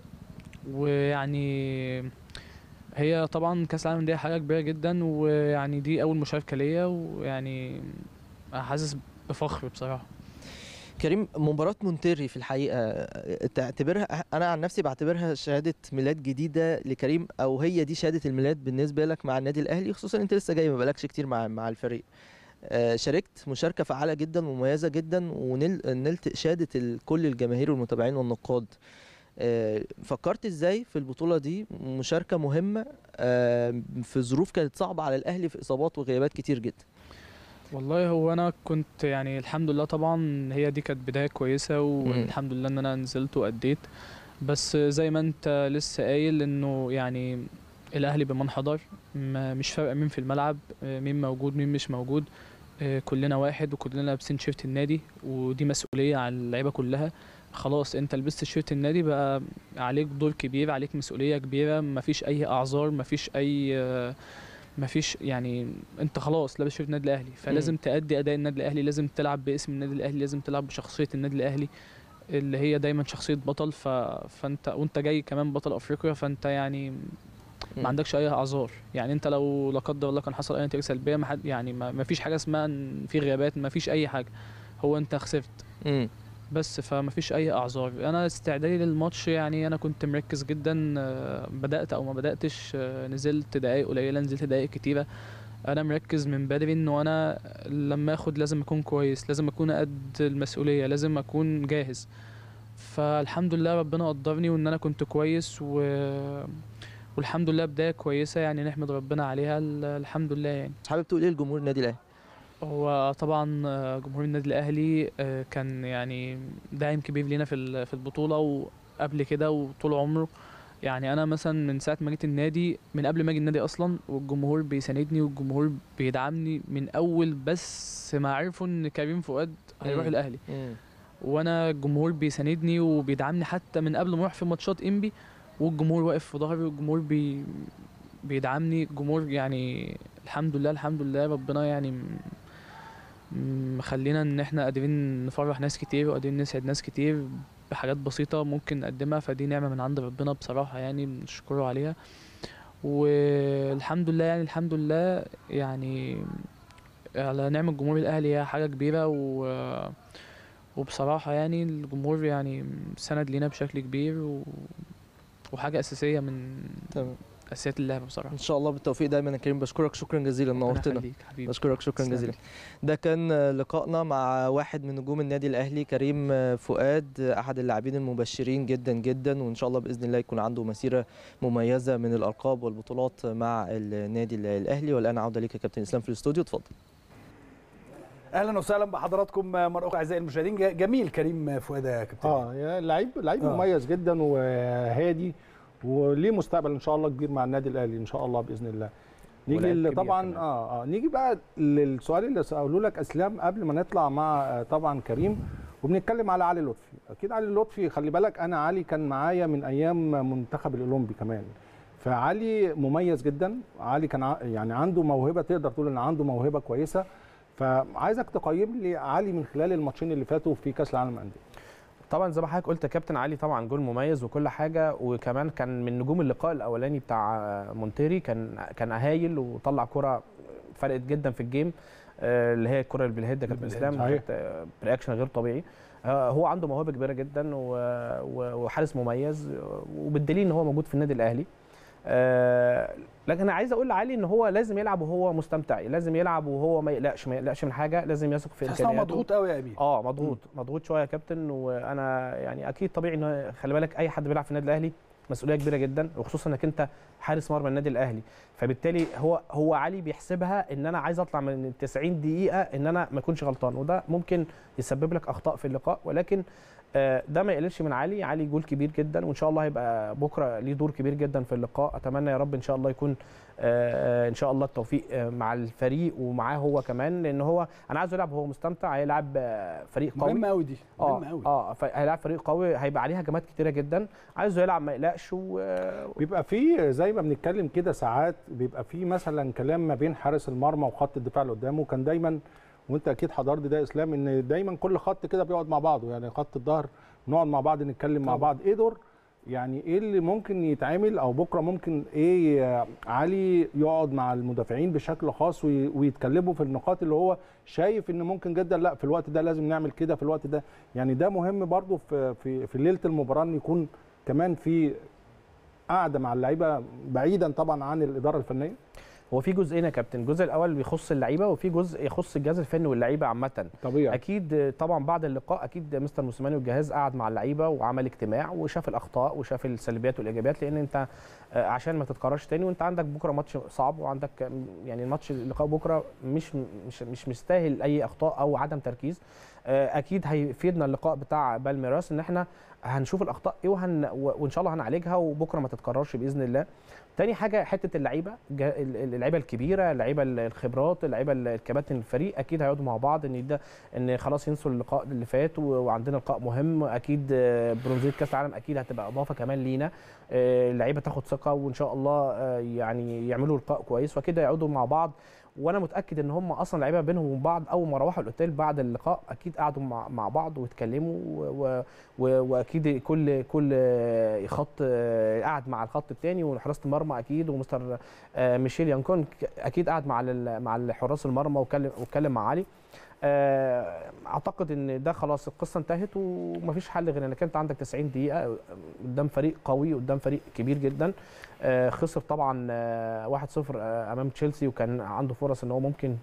ويعني هي طبعا كاس العالم دي حاجه كبيره جدا ويعني دي اول مشاركه ليا ويعني حاسس بفخر بصراحه كريم مباراة مونتيري في الحقيقة آه، تعتبرها أنا عن نفسي بعتبرها شهادة ميلاد جديدة لكريم أو هي دي شهادة الميلاد بالنسبة لك مع النادي الأهلي خصوصا أنت لسه جاي ما بقالكش كتير مع مع الفريق آه، شاركت مشاركة فعالة جدا ومميزة جدا ونلت إشادة ال- كل الجماهير والمتابعين والنقاد آه، فكرت ازاي في البطولة دي مشاركة مهمة آه، في ظروف كانت صعبة على الأهلي في إصابات وغيابات كتير جدا والله هو انا كنت يعني الحمد لله طبعا هي دي كانت بدايه كويسه والحمد لله ان انا نزلت واديت بس زي ما انت لسه قايل انه يعني الاهلي بمن حضر ما- مش فارقه مين في الملعب آه، مين موجود مين مش موجود آه، كلنا واحد وكلنا لابسين شيرت النادي ودي مسؤوليه على اللعيبه كلها خلاص انت لبست شيرت النادي بقى عليك دور كبير عليك مسؤوليه كبيره مفيش اي اعذار مفيش اي آه، مفيش يعني انت خلاص لابس شيرت النادي الاهلي فلازم تأدي اداء النادي الاهلي لازم تلعب باسم النادي الاهلي لازم تلعب بشخصيه النادي الاهلي اللي هي دايما شخصيه بطل ف... فانت وانت جاي كمان بطل افريقيا فانت يعني مم. ما عندكش اي اعذار يعني انت لو لا قدر الله كان حصل اي نتيجه سلبيه ما حد يعني ما ما فيش حاجه اسمها ان في غيابات ما فيش اي حاجه هو انت خسرت مم. بس فما فيش اي اعذار انا استعدادي للماتش يعني انا كنت مركز جدا آه، بدات او ما بداتش آه، نزلت دقايق قليله نزلت دقايق كتيره انا مركز من بدري انه انا لما اخد لازم اكون كويس لازم اكون قد المسؤوليه لازم اكون جاهز فالحمد لله ربنا قدرني وان انا كنت كويس و... والحمد لله بدايه كويسه يعني نحمد ربنا عليها ال- الحمد لله يعني حابب تقول إيه لجمهور النادي الأهلي هو طبعا آه، جمهور النادي الاهلي آه، كان يعني داعم كبير لينا في ال- في البطوله وقبل كده وطول عمره يعني انا مثلا من ساعه ما جيت النادي من قبل ما اجي النادي اصلا والجمهور بيساندني والجمهور بيدعمني من اول بس ما عرفوا ان كريم فؤاد هيروح مم. الاهلي مم. وانا الجمهور بيساندني وبيدعمني حتى من قبل ما اروح في ماتشات انبي والجمهور واقف في ظهري والجمهور بي بيدعمني الجمهور يعني الحمد لله الحمد لله ربنا يعني م- م- مخلينا ان احنا قادرين نفرح ناس كتير وقادرين نسعد ناس كتير بحاجات بسيطة ممكن نقدمها فدي نعمة من عند ربنا بصراحة يعني بنشكره عليها والحمد لله يعني الحمد لله يعني على نعمة جمهور الأهلي هي حاجة كبيرة و وبصراحة يعني الجمهور يعني سند لينا بشكل كبير و... وحاجة أساسية من تمام أساسيات اللعبة بصراحة ان شاء الله بالتوفيق دايما يا كريم بشكرك شكرا جزيلا ربنا نورتنا يخليك حبيبي بشكرك شكرا تسلم. جزيلا ده كان لقائنا مع واحد من نجوم النادي الاهلي كريم فؤاد احد اللاعبين المبشرين جدا جدا وان شاء الله باذن الله يكون عنده مسيره مميزه من الالقاب والبطولات مع النادي الاهلي والان عوده ليك يا كابتن اسلام في الاستوديو اتفضل اهلا وسهلا بحضراتكم مره اخرى اعزائي المشاهدين ج- جميل كريم فؤاد يا كابتن اه يا لعيب لعيب آه. مميز جدا وهادي وليه مستقبل ان شاء الله كبير مع النادي الاهلي ان شاء الله باذن الله نيجي ولاعب ل- كبير طبعا كمان. اه اه نيجي بقى للسؤال اللي ساله لك اسلام قبل ما نطلع مع آه، طبعا كريم وبنتكلم على علي لطفي اكيد علي لطفي خلي بالك انا علي كان معايا من ايام منتخب الاولمبي كمان فعلي مميز جدا علي كان ع- يعني عنده موهبه تقدر تقول ان عنده موهبه كويسه فعايزك تقيم لي علي من خلال الماتشين اللي فاتوا في كاس العالم للانديه طبعا زي ما حضرتك قلت كابتن علي طبعا جول مميز وكل حاجه وكمان كان من نجوم اللقاء الاولاني بتاع مونتيري كان كان هايل وطلع كره فرقت جدا في الجيم آه، اللي هي الكره اللي بالهيد يا كابتن بالهيد، اسلام صحيح. كانت آه، برياكشن غير طبيعي آه، هو عنده موهبه كبيره جدا و- و- وحارس مميز وبالدليل ان هو موجود في النادي الاهلي آه، لكن انا عايز اقول لعلي ان هو لازم يلعب وهو مستمتع لازم يلعب وهو ما يقلقش ما يقلقش من حاجه لازم يثق في تحس إن هو امكانياته مضغوط قوي يا امين اه مضغوط مضغوط شويه يا كابتن وانا يعني اكيد طبيعي ان خلي بالك اي حد بيلعب في النادي الاهلي مسؤوليه كبيره جدا وخصوصا انك انت حارس مرمى النادي الاهلي فبالتالي هو هو علي بيحسبها ان انا عايز اطلع من ال 90 دقيقه ان انا ما اكونش غلطان وده ممكن يسبب لك اخطاء في اللقاء ولكن آه، ده ما يقللش من علي علي جول كبير جدا وان شاء الله هيبقى بكره ليه دور كبير جدا في اللقاء اتمنى يا رب ان شاء الله يكون آه، ان شاء الله التوفيق آه، مع الفريق ومعاه هو كمان لان هو انا عايزه يلعب وهو مستمتع هيلعب آه، فريق قوي مهمه قوي دي مهمه اه قوي اه ف- هيلعب فريق قوي هيبقى عليه هجمات كتيره جدا عايزه يلعب ما يقلقش و... بيبقى في زي ما بنتكلم كده ساعات بيبقى في مثلا كلام ما بين حارس المرمى وخط الدفاع اللي قدامه كان دايما وانت اكيد حضرت ده يا اسلام ان دايما كل خط كده بيقعد مع بعضه يعني خط الظهر نقعد مع بعض نتكلم مع طبعا. بعض ايه دور يعني ايه اللي ممكن يتعمل او بكره ممكن ايه آه، علي يقعد مع المدافعين بشكل خاص وي- ويتكلموا في النقاط اللي هو شايف ان ممكن جدا لا في الوقت ده لازم نعمل كده في الوقت ده يعني ده مهم برضو في في في ليله المباراه ان يكون كمان في قاعده مع اللعيبه بعيدا طبعا عن الاداره الفنيه هو في جزئين يا كابتن الجزء الاول بيخص اللعيبه وفي جزء يخص الجهاز الفني واللعيبه عامه طبيعي اكيد طبعا بعد اللقاء اكيد مستر موسيماني والجهاز قعد مع اللعيبه وعمل اجتماع وشاف الاخطاء وشاف السلبيات والايجابيات لان انت آه، عشان ما تتكررش تاني وانت عندك بكره ماتش صعب وعندك آم، يعني الماتش اللقاء بكره مش مش مش مستاهل اي اخطاء او عدم تركيز آه، اكيد هيفيدنا اللقاء بتاع بالميراس ان احنا هنشوف الاخطاء ايه وهن وان شاء الله هنعالجها وبكره ما تتكررش باذن الله تاني حاجه حته اللعيبه جا- ال- ال- اللعيبه الكبيره اللعيبه ال- الخبرات اللعيبه ال- الكباتن الفريق اكيد هيقعدوا مع بعض ان ده ان خلاص ينسوا اللقاء اللي فات و- وعندنا لقاء مهم اكيد آه، برونزيه كاس العالم اكيد هتبقى اضافه كمان لينا آه، اللعيبه تاخد ثقه وان شاء الله آه، يعني يعملوا لقاء كويس وكده يقعدوا مع بعض وانا متاكد ان هم اصلا لعيبه بينهم وبين بعض اول ما روحوا الاوتيل بعد اللقاء اكيد قعدوا مع, مع بعض واتكلموا و- و- و- واكيد كل كل آه، خط آه، قعد مع الخط الثاني وحراسه المرمى اكيد ومستر آه، ميشيل يانكون ك- اكيد قعد مع ال- مع حراس المرمى واتكلم واتكلم مع علي آه، اعتقد ان ده خلاص القصه انتهت ومفيش حل غير انك انت عندك 90 دقيقه قدام فريق قوي قدام فريق كبير جدا آه، خسر طبعا آه، 1-0 آه، امام تشيلسي وكان عنده فرص ان هو ممكن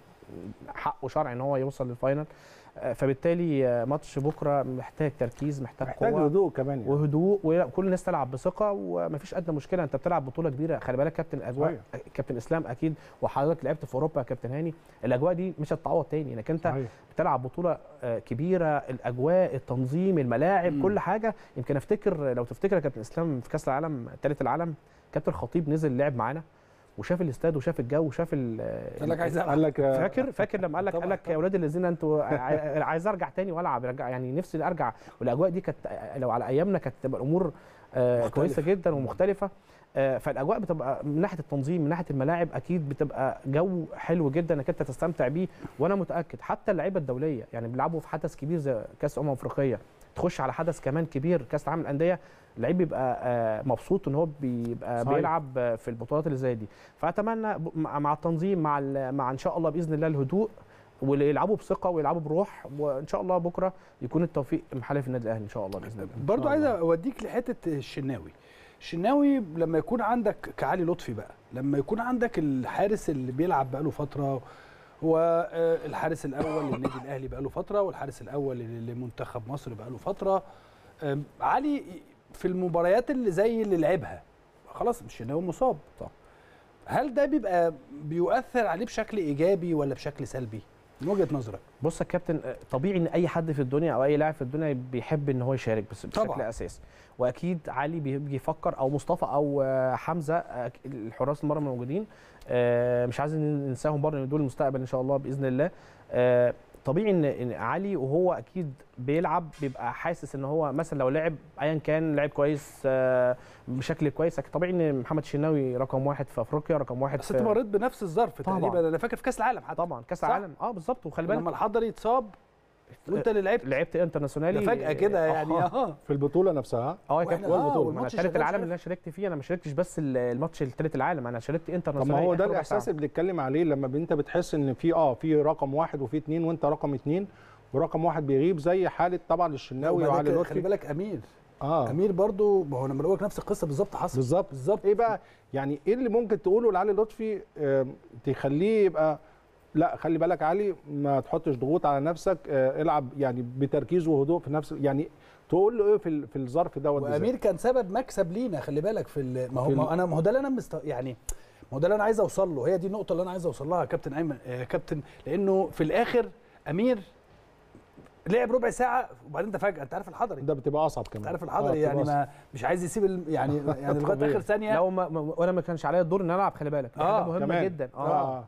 حقه شرعي ان هو يوصل للفاينل آه، فبالتالي آه، ماتش بكره محتاج تركيز محتاج, محتاج قوه هدوء كمان يعني. وهدوء وكل الناس تلعب بثقه ومفيش ادنى مشكله انت بتلعب بطوله كبيره خلي بالك كابتن الاجواء كابتن اسلام اكيد وحضرتك لعبت في اوروبا يا كابتن هاني الاجواء دي مش هتتعوض تاني انك انت صحيح. بتلعب بطوله آه، كبيره الاجواء التنظيم الملاعب مم. كل حاجه يمكن افتكر لو تفتكر يا كابتن اسلام في كاس العالم ثالث العالم كابتن الخطيب نزل لعب معانا وشاف الاستاد وشاف الجو وشاف ال- قال لك عايز قال لك آه، فاكر فاكر لما قال لك طبعاً، قال لك يا طبعاً. اولاد الذين انتوا عاي- عايز ارجع تاني والعب رجع يعني نفسي ارجع والاجواء دي كانت لو على ايامنا كانت تبقى الامور آه، مختلفة. كويسه جدا ومختلفه آه، فالاجواء بتبقى من ناحيه التنظيم من ناحيه الملاعب اكيد بتبقى جو حلو جدا انك انت تستمتع بيه وانا متاكد حتى اللعيبه الدوليه يعني بيلعبوا في حدث كبير زي كاس امم افريقيه تخش على حدث كمان كبير كاس العالم للانديه اللعيب بيبقى آه، مبسوط ان هو بيبقى صحيح. بيلعب آه، في البطولات اللي زي دي فاتمنى ب- مع مع التنظيم مع ال- مع ان شاء الله باذن الله الهدوء ويلعبوا بثقه ويلعبوا بروح وان شاء الله بكره يكون التوفيق محالف النادي الاهلي ان شاء الله باذن الله برضو عايز اوديك لحته الشناوي الشناوي لما يكون عندك كعلي لطفي بقى لما يكون عندك الحارس اللي بيلعب بقاله فتره هو آه، الحارس الاول للنادي الاهلي بقاله فتره والحارس الاول لمنتخب مصر بقاله فتره آم، علي في المباريات اللي زي اللي لعبها خلاص الشناوي مصاب طبعا. هل ده بيبقى بيؤثر عليه بشكل ايجابي ولا بشكل سلبي من وجهه نظرك بص يا كابتن آه، طبيعي ان اي حد في الدنيا او اي لاعب في الدنيا بيحب ان هو يشارك بس بشكل طبعاً. اساسي واكيد علي بي- بيجي يفكر او مصطفى او آه، حمزه آه، الحراس المرمى الموجودين آه، مش عايز ننساهم برضه ان دول المستقبل ان شاء الله باذن الله آه، طبيعي ان إن علي وهو اكيد بيلعب بيبقى حاسس ان هو مثلا لو لعب ايا كان لعب كويس آه، بشكل كويس طبيعي ان محمد الشناوي رقم واحد في افريقيا رقم واحد بس في انت مريت بنفس الظرف طبعاً. تقريبا انا فاكر في كاس العالم حتى طبعا كاس صح؟ العالم اه بالظبط وخلي بالك لما الحضري اتصاب وانت اللي لعبت لعبت انترناسيونالي ده فجاه كده يعني اه اه في البطوله نفسها اه يا وإحنا- كابتن آه، والبطوله ما انا والماتش ثالث شغال العالم شغال. اللي انا شاركت فيه انا ما شاركتش بس ال- الماتش الثالث العالم انا شاركت طب انترناسيونالي ما هو ده آخر ربع الاحساس ساعة. اللي بنتكلم عليه لما ب- انت بتحس ان في اه في رقم واحد وفي اتنين وانت رقم اتنين ورقم واحد بيغيب زي حاله طبعا الشناوي وبعد وعلي كده خلي لطفي بالك امير اه امير برضو ما هو انا بقول لك نفس القصه بالظبط حصل بالظبط بالظبط ايه بقى يعني ايه اللي ممكن تقوله لعلي لطفي آم، تخليه يبقى لا خلي بالك علي ما تحطش ضغوط على نفسك آه، العب يعني بتركيز وهدوء في نفس يعني تقول له ايه في ال- في الظرف دوت بالذات؟ وامير كان سبب مكسب لينا خلي بالك في ال- ما هو في ال- ما هو انا ما هو ده اللي انا مست... يعني ما هو ده اللي انا عايز اوصل له هي دي النقطه اللي انا عايز اوصل لها يا كابتن ايمن يا كابتن لانه في الاخر امير لعب ربع ساعه وبعدين ده فجاه انت عارف الحضري ده بتبقى اصعب كمان انت عارف آه، الحضري بتبقى يعني أصعب. ما مش عايز يسيب ال... يعني يعني لغايه طبيعي. اخر ثانيه لو ما ما- وانا ما كانش عليا الدور ان انا العب خلي بالك دي آه، حاجه مهمه كمان. جدا اه اه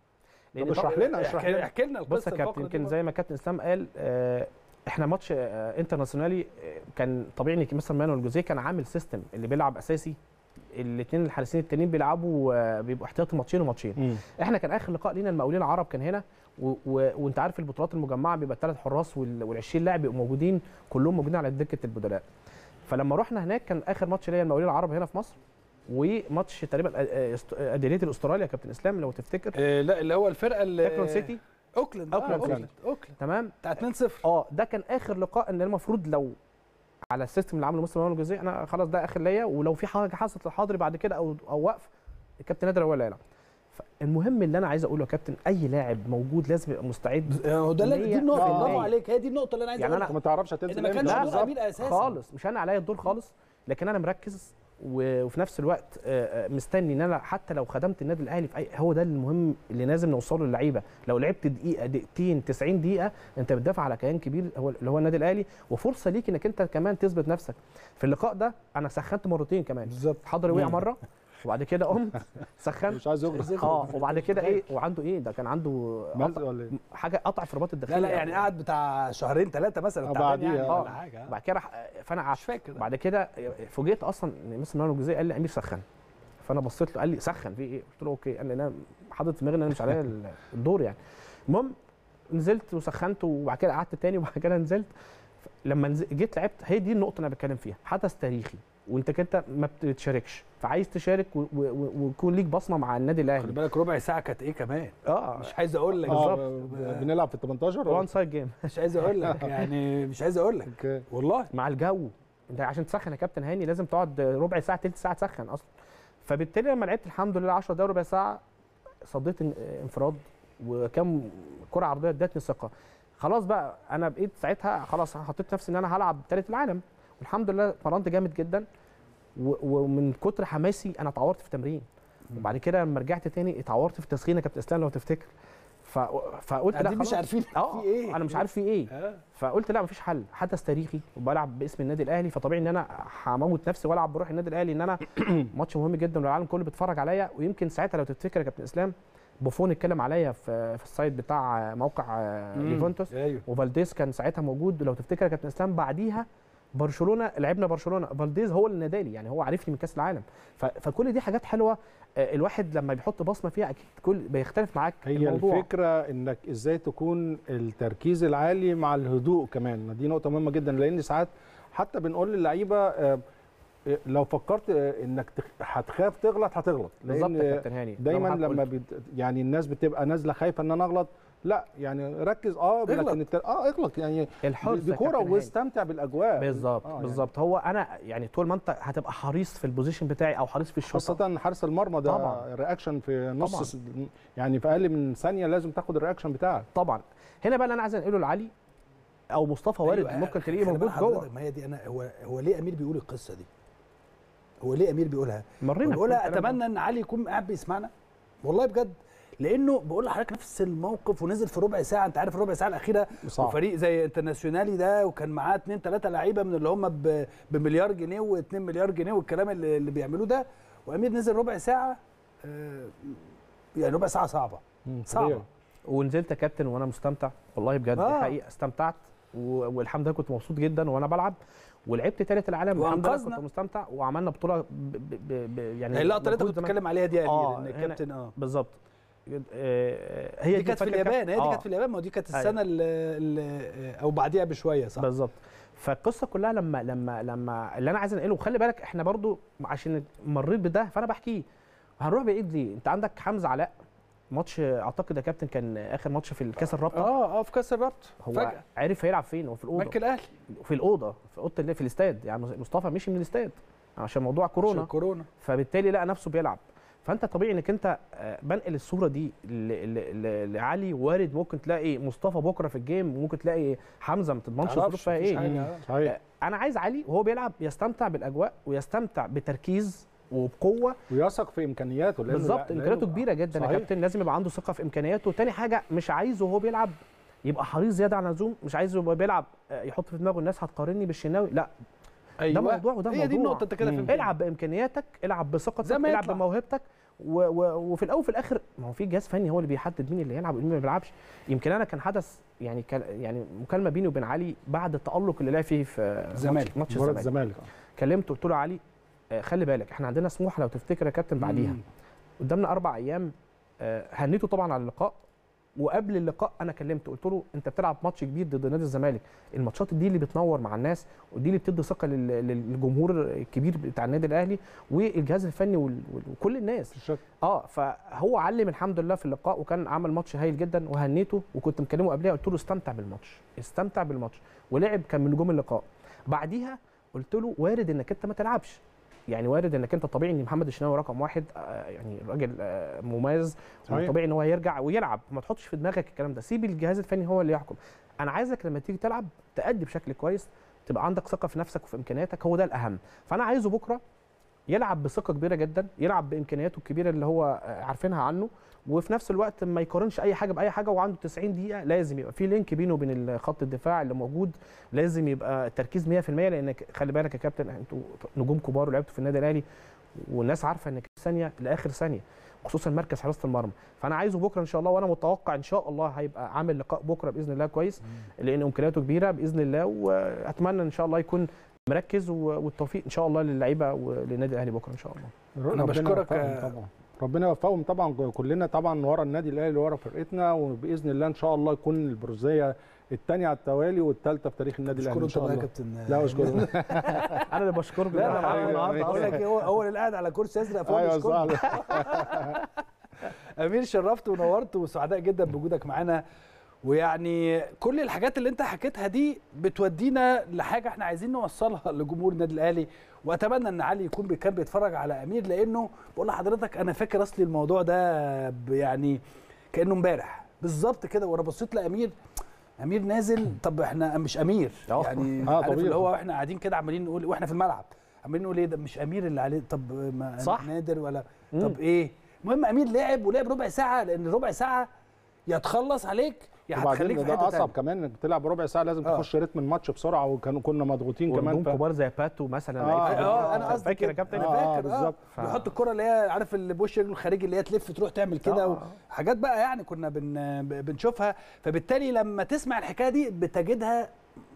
لأن طب اشرح طبعاً- لنا اشرح احكي, لنا احكي لنا القصه بص يا كابتن الفقرة دي يمكن برضه. زي ما كابتن اسلام قال آه، احنا ماتش آه، انترناسيونالي آه، كان طبيعي ان مستر مانويل جوزيه كان عامل سيستم اللي بيلعب اساسي الاثنين الحارسين التانيين بيلعبوا آه، بيبقوا احتياطي ماتشين وماتشين مم. احنا كان اخر لقاء لينا المقاولين العرب كان هنا و... و... وانت عارف البطولات المجمعه بيبقى الثلاث حراس وال... وال20 لاعب بيبقوا موجودين كلهم موجودين على دكه البدلاء فلما رحنا هناك كان اخر ماتش ليا المقاولين العرب هنا في مصر وماتش تقريبا أ- أ- است- اديليتي الاستراليا يا كابتن اسلام لو تفتكر آه لا اللي هو الفرقه اللي اوكلاند سيتي اوكلاند آه، أوكلاند اوكلاند اوكلاند تمام بتاع 2-0 اه ده كان اخر لقاء ان المفروض لو على السيستم اللي عامله مستر مانويل جوزيه انا خلاص ده اخر ليا ولو في حاجه حصلت للحاضري بعد كده او او وقف الكابتن نادر هو اللي هيلعب فالمهم اللي انا عايز اقوله يا كابتن اي لاعب موجود لازم يبقى مستعد هو ده اللي- دي مية النقطه في برافو المية. عليك هي دي النقطه اللي انا عايز يعني اقولها انت ما تعرفش هتنزل إن ما كانش امتى. دور بالظبط. امير اساسا خالص مش انا عليا الدور خالص لكن انا مركز و- وفي نفس الوقت آه، آه، مستني ان انا حتى لو خدمت النادي الاهلي في اي هو ده المهم اللي لازم نوصله للعيبه لو لعبت دقيقه دقيقتين 90 دقيقه انت بتدافع على كيان كبير هو اللي هو النادي الاهلي وفرصه ليك انك انت كمان تثبت نفسك في اللقاء ده انا سخنت مرتين كمان بالظبط حضري وقع مم. مره وبعد كده قمت سخنت مش عايز يغرق اه وبعد كده ايه وعنده ايه ده كان عنده ملزق قطع- ولا ايه؟ حاجه قطع في الرباط الداخلي لا لا يعني قعد بتاع شهرين ثلاثه مثلا آه، تعبان بعديها، يعني آه. ولا حاجه بعد كده راح فانا قعدت مش فاكر بعد كده فوجئت اصلا ان مستر مانويل الجزائري قال لي امير سخن فانا بصيت له قال لي سخن في ايه قلت له اوكي قال لي انا حاطط في دماغي ان انا مش عليا ال- الدور يعني المهم نزلت وسخنت وبعد كده قعدت تاني وبعد كده نزلت ف- لما نزل جيت لعبت هي دي النقطه اللي انا بتكلم فيها حدث تاريخي وانت كنت ما بتشاركش فعايز تشارك و- و- و- ويكون ليك بصمه مع النادي خلي الاهلي بالك ربع ساعه كانت ايه كمان اه مش عايز اقول لك اه بالظبط ب- بنلعب في ال 18 وان ولا؟ سايد جيم مش عايز اقول لك يعني مش عايز اقول لك اوكي والله مع الجو انت عشان تسخن يا كابتن هاني لازم تقعد ربع ساعه تلت ساعه تسخن اصلا فبالتالي لما لعبت الحمد لله 10 دقايق ربع ساعه صديت ان- انفراد وكم كره عرضيه ادتني ثقه خلاص بقى انا بقيت ساعتها خلاص حطيت نفسي ان انا هلعب ثالث العالم والحمد لله اتمرنت جامد جدا و- ومن كتر حماسي انا اتعورت في تمرين وبعد كده لما رجعت تاني اتعورت في تسخين يا كابتن اسلام لو تفتكر ف... فقلت لا قاعدين مش خلاص. عارفين اه في ايه انا مش عارف في ايه آه. فقلت لا مفيش حل حدث تاريخي وبلعب باسم النادي الاهلي فطبيعي ان انا هموت نفسي والعب بروح النادي الاهلي ان انا ماتش مهم جدا والعالم كله بيتفرج عليا ويمكن ساعتها لو تفتكر يا كابتن اسلام بوفون اتكلم عليا في في السايت بتاع موقع مم. يوفنتوس ايوه وفالديز كان ساعتها موجود لو تفتكر يا كابتن اسلام بعديها برشلونه لعبنا برشلونه فالديز هو اللي نادالي يعني هو عارفني من كاس العالم ف- فكل دي حاجات حلوه آه، الواحد لما بيحط بصمه فيها اكيد كل بيختلف معاك هي الموضوع. الفكره انك ازاي تكون التركيز العالي مع الهدوء كمان دي نقطه مهمه جدا لان ساعات حتى بنقول للعيبه آه، آه، لو فكرت آه، انك تخ- هتخاف تغلط هتغلط بالظبط يا لان كابتن هاني دايما زي ما حضرتك لما قلت. بت يعني الناس بتبقى نازله خايفه ان انا اغلط لا يعني ركز اه اغلط. لكن الت... اه اغلط يعني الحرص دي يا كوره كابتن هاني. واستمتع بالاجواء بالظبط آه، يعني بالظبط هو انا يعني طول ما انت هتبقى حريص في البوزيشن بتاعي او حريص في الشوط خاصة حارس المرمى ده طبعاً. رياكشن في نص طبعاً. س- يعني في اقل من ثانية لازم تاخد الرياكشن بتاعك طبعا هنا بقى اللي انا عايز انقله لعلي او مصطفى وارد أيوة، ممكن تلاقيه خلي موجود بال جوه حضرتك، ما هي دي انا هو هو ليه امير بيقول القصه دي هو ليه امير بيقولها مرينا بقولها بالكلام ده. اتمنى ان علي يكون قاعد بيسمعنا والله بجد لانه بقول لحضرتك نفس الموقف ونزل في ربع ساعه انت عارف الربع ساعه الاخيره صعب. وفريق زي انترناسيونالي ده وكان معاه اثنين ثلاثه لعيبه من اللي هم ب- بمليار جنيه و2 مليار جنيه والكلام اللي, اللي بيعملوه ده وامير نزل ربع ساعه آه، يعني ربع ساعه صعبه مم، صعبه طبيعي. ونزلت يا كابتن وانا مستمتع والله بجد آه. آه. حقيقه استمتعت و- والحمد لله كنت مبسوط جدا وانا بلعب ولعبت ثالث العالم والحمد لله وأنقذنا. كنت مستمتع وعملنا بطوله ب ب ب ب يعني اللقطه اللي انت مجهود كنت زمان. بتتكلم عليها دي يا امير آه، ان هنا- الكابتن اه بالظبط آه، هي دي كانت في الفكرة اليابان هي دي آه. كانت في اليابان ما هو دي كانت أيوة. السنه اللي اللي- او بعديها بشويه صح بالظبط فالقصه كلها لما لما لما اللي انا عايز انقله وخلي بالك احنا برضو عشان مريت بده فانا بحكيه هنروح بعيد ليه انت عندك حمزه علاء ماتش اعتقد يا كابتن كان اخر ماتش في الكاس الرابطه اه اه في كاس الربط هو فجاه عرف هيلعب فين هو في الاوضه بنك الاهلي في الاوضه في اوضه اللي في الاستاد يعني مصطفى مشي من الاستاد عشان موضوع عشان كورونا كورونا فبالتالي لقى نفسه بيلعب فانت طبيعي انك انت آه، بنقل الصوره دي ل- ل- ل- لعلي وارد ممكن تلاقي مصطفى بكره في الجيم وممكن تلاقي حمزه ما تضمنش الظروف معرفش، فيها مفيش ايه حاجة، آه. صحيح انا عايز علي وهو بيلعب يستمتع بالاجواء ويستمتع بتركيز وبقوه ويثق في امكانياته لأنه- بالظبط لأنه- امكانياته كبيره جدا يا صحيح. كابتن لازم يبقى عنده ثقه في امكانياته تاني حاجه مش عايزه وهو بيلعب يبقى حريص زياده عن اللزوم مش عايزه يبقى بيلعب آه، يحط في دماغه الناس هتقارني بالشناوي لا ايوه موضوع وده هي دي موضوع. النقطه انت كده مم. فهمتني. العب بامكانياتك العب بثقتك زي ما العب يطلع. بموهبتك و و وفي الاول وفي الاخر ما هو في جهاز فني هو اللي بيحدد مين اللي يلعب ومين ما بيلعبش يمكن انا كان حدث يعني كان يعني مكالمه بيني وبين علي بعد التالق اللي لعب فيه في الزمالك. ماتش- ماتش مباراه الزمالك الزمالك كلمته قلت له علي آه، خلي بالك احنا عندنا سموحه لو تفتكر يا كابتن بعديها مم. قدامنا اربع ايام آه، هنيته طبعا على اللقاء وقبل اللقاء انا كلمته قلت له انت بتلعب ماتش كبير ضد نادي الزمالك الماتشات دي اللي بتنور مع الناس ودي اللي بتدي ثقه لل- للجمهور الكبير بتاع النادي الاهلي والجهاز الفني وال- وال- وكل الناس في الشك اه فهو علم الحمد لله في اللقاء وكان عمل ماتش هايل جدا وهنيته وكنت مكلمه قبلها قلت له استمتع بالماتش استمتع بالماتش ولعب كان من نجوم اللقاء بعديها قلت له وارد انك انت ما تلعبش يعني وارد انك انت طبيعي ان محمد الشناوي رقم واحد آه، يعني راجل آه، مميز صحيح. طبيعي ان هو يرجع ويلعب ما تحطش في دماغك الكلام ده سيب الجهاز الفني هو اللي يحكم انا عايزك لما تيجي تلعب تأدي بشكل كويس تبقى عندك ثقه في نفسك وفي امكانياتك هو ده الاهم فانا عايزه بكره يلعب بثقه كبيره جدا يلعب بامكانياته الكبيره اللي هو آه، عارفينها عنه وفي نفس الوقت ما يقارنش اي حاجه باي حاجه وعنده 90 دقيقه لازم يبقى في لينك بينه وبين خط الدفاع اللي موجود لازم يبقى التركيز 100% لان خلي بالك يا كابتن انتوا نجوم كبار ولعبتوا في النادي الاهلي والناس عارفه انك ثانيه لاخر ثانيه خصوصا مركز حراسه المرمى فانا عايزه بكره ان شاء الله وانا متوقع ان شاء الله هيبقى عامل لقاء بكره باذن الله كويس لان امكانياته كبيره باذن الله واتمنى ان شاء الله يكون مركز و- والتوفيق ان شاء الله للعيبه وللنادي الاهلي بكره ان شاء الله أنا ربنا بشكرك يوفقهم يا- طبعا ربنا يوفقهم طبعا كلنا طبعا ورا النادي الاهلي ورا فرقتنا وباذن الله ان شاء الله يكون البرونزيه الثانيه على التوالي والثالثه في تاريخ النادي الاهلي اشكره ان انت شاء بقى يا الله كابتن لا اشكرك انا اللي بشكرك لا لا بالحق حبيبي، النهارده بقول لك أصلاً. إيه، هو هو اللي قاعد على كرسي ازرق فوق ايوه بيشكرني. صح امير شرفت ونورت وسعداء جدا بوجودك معانا ويعني كل الحاجات اللي انت حكيتها دي بتودينا لحاجه احنا عايزين نوصلها لجمهور النادي الاهلي واتمنى ان علي يكون بي- كان بيتفرج على امير لانه بقول لحضرتك انا فاكر اصلي الموضوع ده ب- يعني كانه امبارح بالظبط كده وانا بصيت لامير امير نازل طب احنا مش امير اه. يعني اه عارف طبيعي. اللي هو احنا قاعدين كده عمالين نقول واحنا في الملعب عمالين نقول ايه ده مش امير اللي عليه طب ما صح. نادر ولا مم. طب ايه المهم امير لعب ولعب ربع ساعه لان ربع ساعه يا تخلص عليك يا هتخليك وبعدين في ده حته اصعب تانية. كمان انك تلعب ربع ساعه لازم آه. تخش رتم الماتش بسرعه وكانوا كنا مضغوطين كمان ونجوم ف... كبار زي باتو مثلا آه، لعيب كبير. اه انا قصدي فاكر يا كده. كابتن انا آه، آه، فاكر اه بالظبط. ف- بيحط الكره اللي هي عارف اللي بوش رجله الخارجي اللي هي تلف تروح تعمل كده آه. وحاجات بقى يعني كنا بن بنشوفها فبالتالي لما تسمع الحكايه دي بتجدها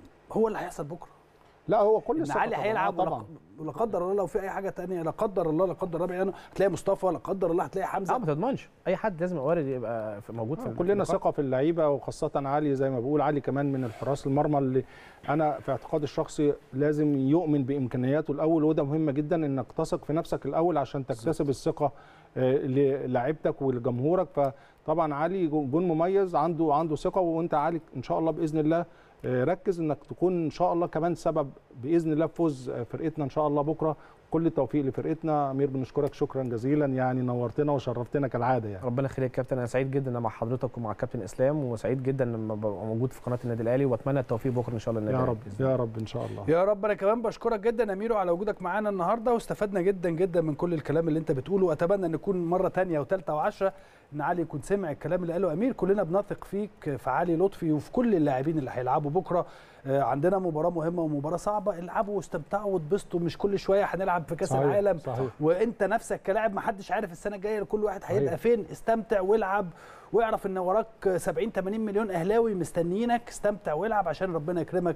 هو اللي هيحصل بكره لا هو كل ان الثقة علي طبعاً. هيلعب آه، ولا- طبعا ولا قدر الله لو في اي حاجه تانية لا قدر الله لا قدر الله يعني هتلاقي مصطفى لا قدر الله هتلاقي اه حمزه ما تضمنش اي حد لازم وارد يبقى في- موجود في كلنا اللقاء. ثقه في اللعيبه وخاصه علي زي ما بقول علي كمان من الحراس المرمى اللي انا في اعتقادي الشخصي لازم يؤمن بامكانياته الاول وده مهم جدا انك تثق في نفسك الاول عشان تكتسب الثقه آه، للاعيبتك ولجمهورك فطبعا علي جون مميز عنده عنده ثقه وانت علي ان شاء الله باذن الله آه، ركز انك تكون ان شاء الله كمان سبب باذن الله في فوز آه، فرقتنا ان شاء الله بكره كل التوفيق لفرقتنا امير بنشكرك شكرا جزيلا يعني نورتنا وشرفتنا كالعاده يعني ربنا يخليك يا كابتن انا سعيد جدا إن مع حضرتك ومع كابتن اسلام وسعيد جدا لما ببقى موجود في قناه النادي الاهلي واتمنى التوفيق بكره ان شاء الله للنادي يا الأهلي رب بإذن الله. يا رب ان شاء الله يا رب انا كمان بشكرك جدا اميرو على وجودك معانا النهارده واستفدنا جدا جدا من كل الكلام اللي انت بتقوله واتمنى ان يكون مره تانية وثالثه وعشرة ان علي يكون سمع الكلام اللي قاله امير كلنا بنثق فيك في علي لطفي وفي كل اللاعبين اللي هيلعبوا بكره آه، عندنا مباراه مهمه ومباراه صعبه العبوا واستمتعوا واتبسطوا مش كل شويه هنلعب في كاس صحيح، العالم صحيح. وانت نفسك كلاعب ما حدش عارف السنه الجايه كل واحد هيبقى صحيح. فين استمتع والعب واعرف ان وراك 70 80 مليون اهلاوي مستنيينك استمتع والعب عشان ربنا يكرمك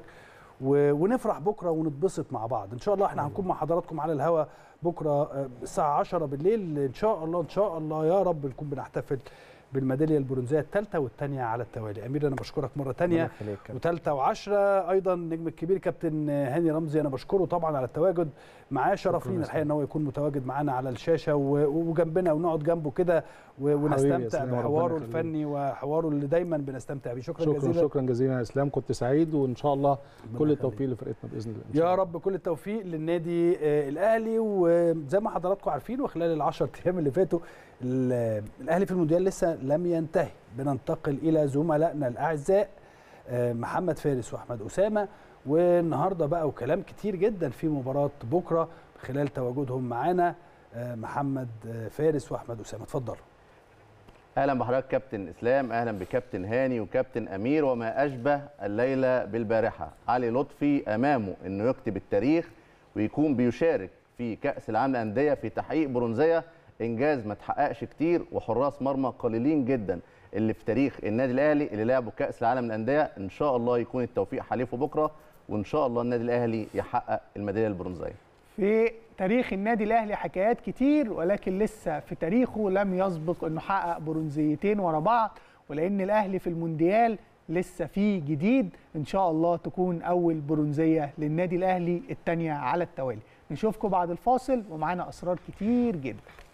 و- ونفرح بكره ونتبسط مع بعض ان شاء الله احنا هنكون مع حضراتكم على الهوا بكره آه، الساعه 10 بالليل ان شاء الله ان شاء الله يا رب نكون بنحتفل بالميداليه البرونزيه الثالثه والثانيه على التوالي امير انا بشكرك مره ثانيه ربنا يخليك يا وثالثه وعشرة ايضا النجم الكبير كابتن هاني رمزي انا بشكره طبعا على التواجد معاه شرف شكراً لينا يا الحقيقه ان هو يكون متواجد معانا على الشاشه و- وجنبنا ونقعد جنبه كده و- يا ونستمتع سلام، ربنا بحواره يخليك. الفني وحواره اللي دايما بنستمتع بيه شكرا, شكرا جزيلا شكرا جزيلا يا اسلام كنت سعيد وان شاء الله ربنا كل يخليك. التوفيق لفرقتنا باذن الله إن شاء يا الله. رب كل التوفيق للنادي آه، الاهلي وزي ما حضراتكم عارفين وخلال العشر ايام اللي فاتوا ال- الاهلي في المونديال لسه لم ينتهي بننتقل الى زملائنا الاعزاء آه، محمد فارس واحمد اسامه والنهارده بقى وكلام كتير جدا في مباراه بكره خلال تواجدهم معانا آه، محمد آه، فارس واحمد اسامه اتفضلوا اهلا بحضرتك كابتن اسلام اهلا بكابتن هاني وكابتن امير وما اشبه الليله بالبارحه علي لطفي امامه انه يكتب التاريخ ويكون بيشارك في كاس العالم للانديه في تحقيق برونزيه انجاز ما اتحققش كتير وحراس مرمى قليلين جدا اللي في تاريخ النادي الاهلي اللي لعبوا كاس العالم للانديه ان شاء الله يكون التوفيق حليفه بكره وان شاء الله النادي الاهلي يحقق الميداليه البرونزيه في تاريخ النادي الاهلي حكايات كتير ولكن لسه في تاريخه لم يسبق انه حقق برونزيتين ورا بعض ولان الاهلي في المونديال لسه فيه جديد ان شاء الله تكون اول برونزيه للنادي الاهلي الثانيه على التوالي نشوفكم بعد الفاصل ومعانا اسرار كتير جدا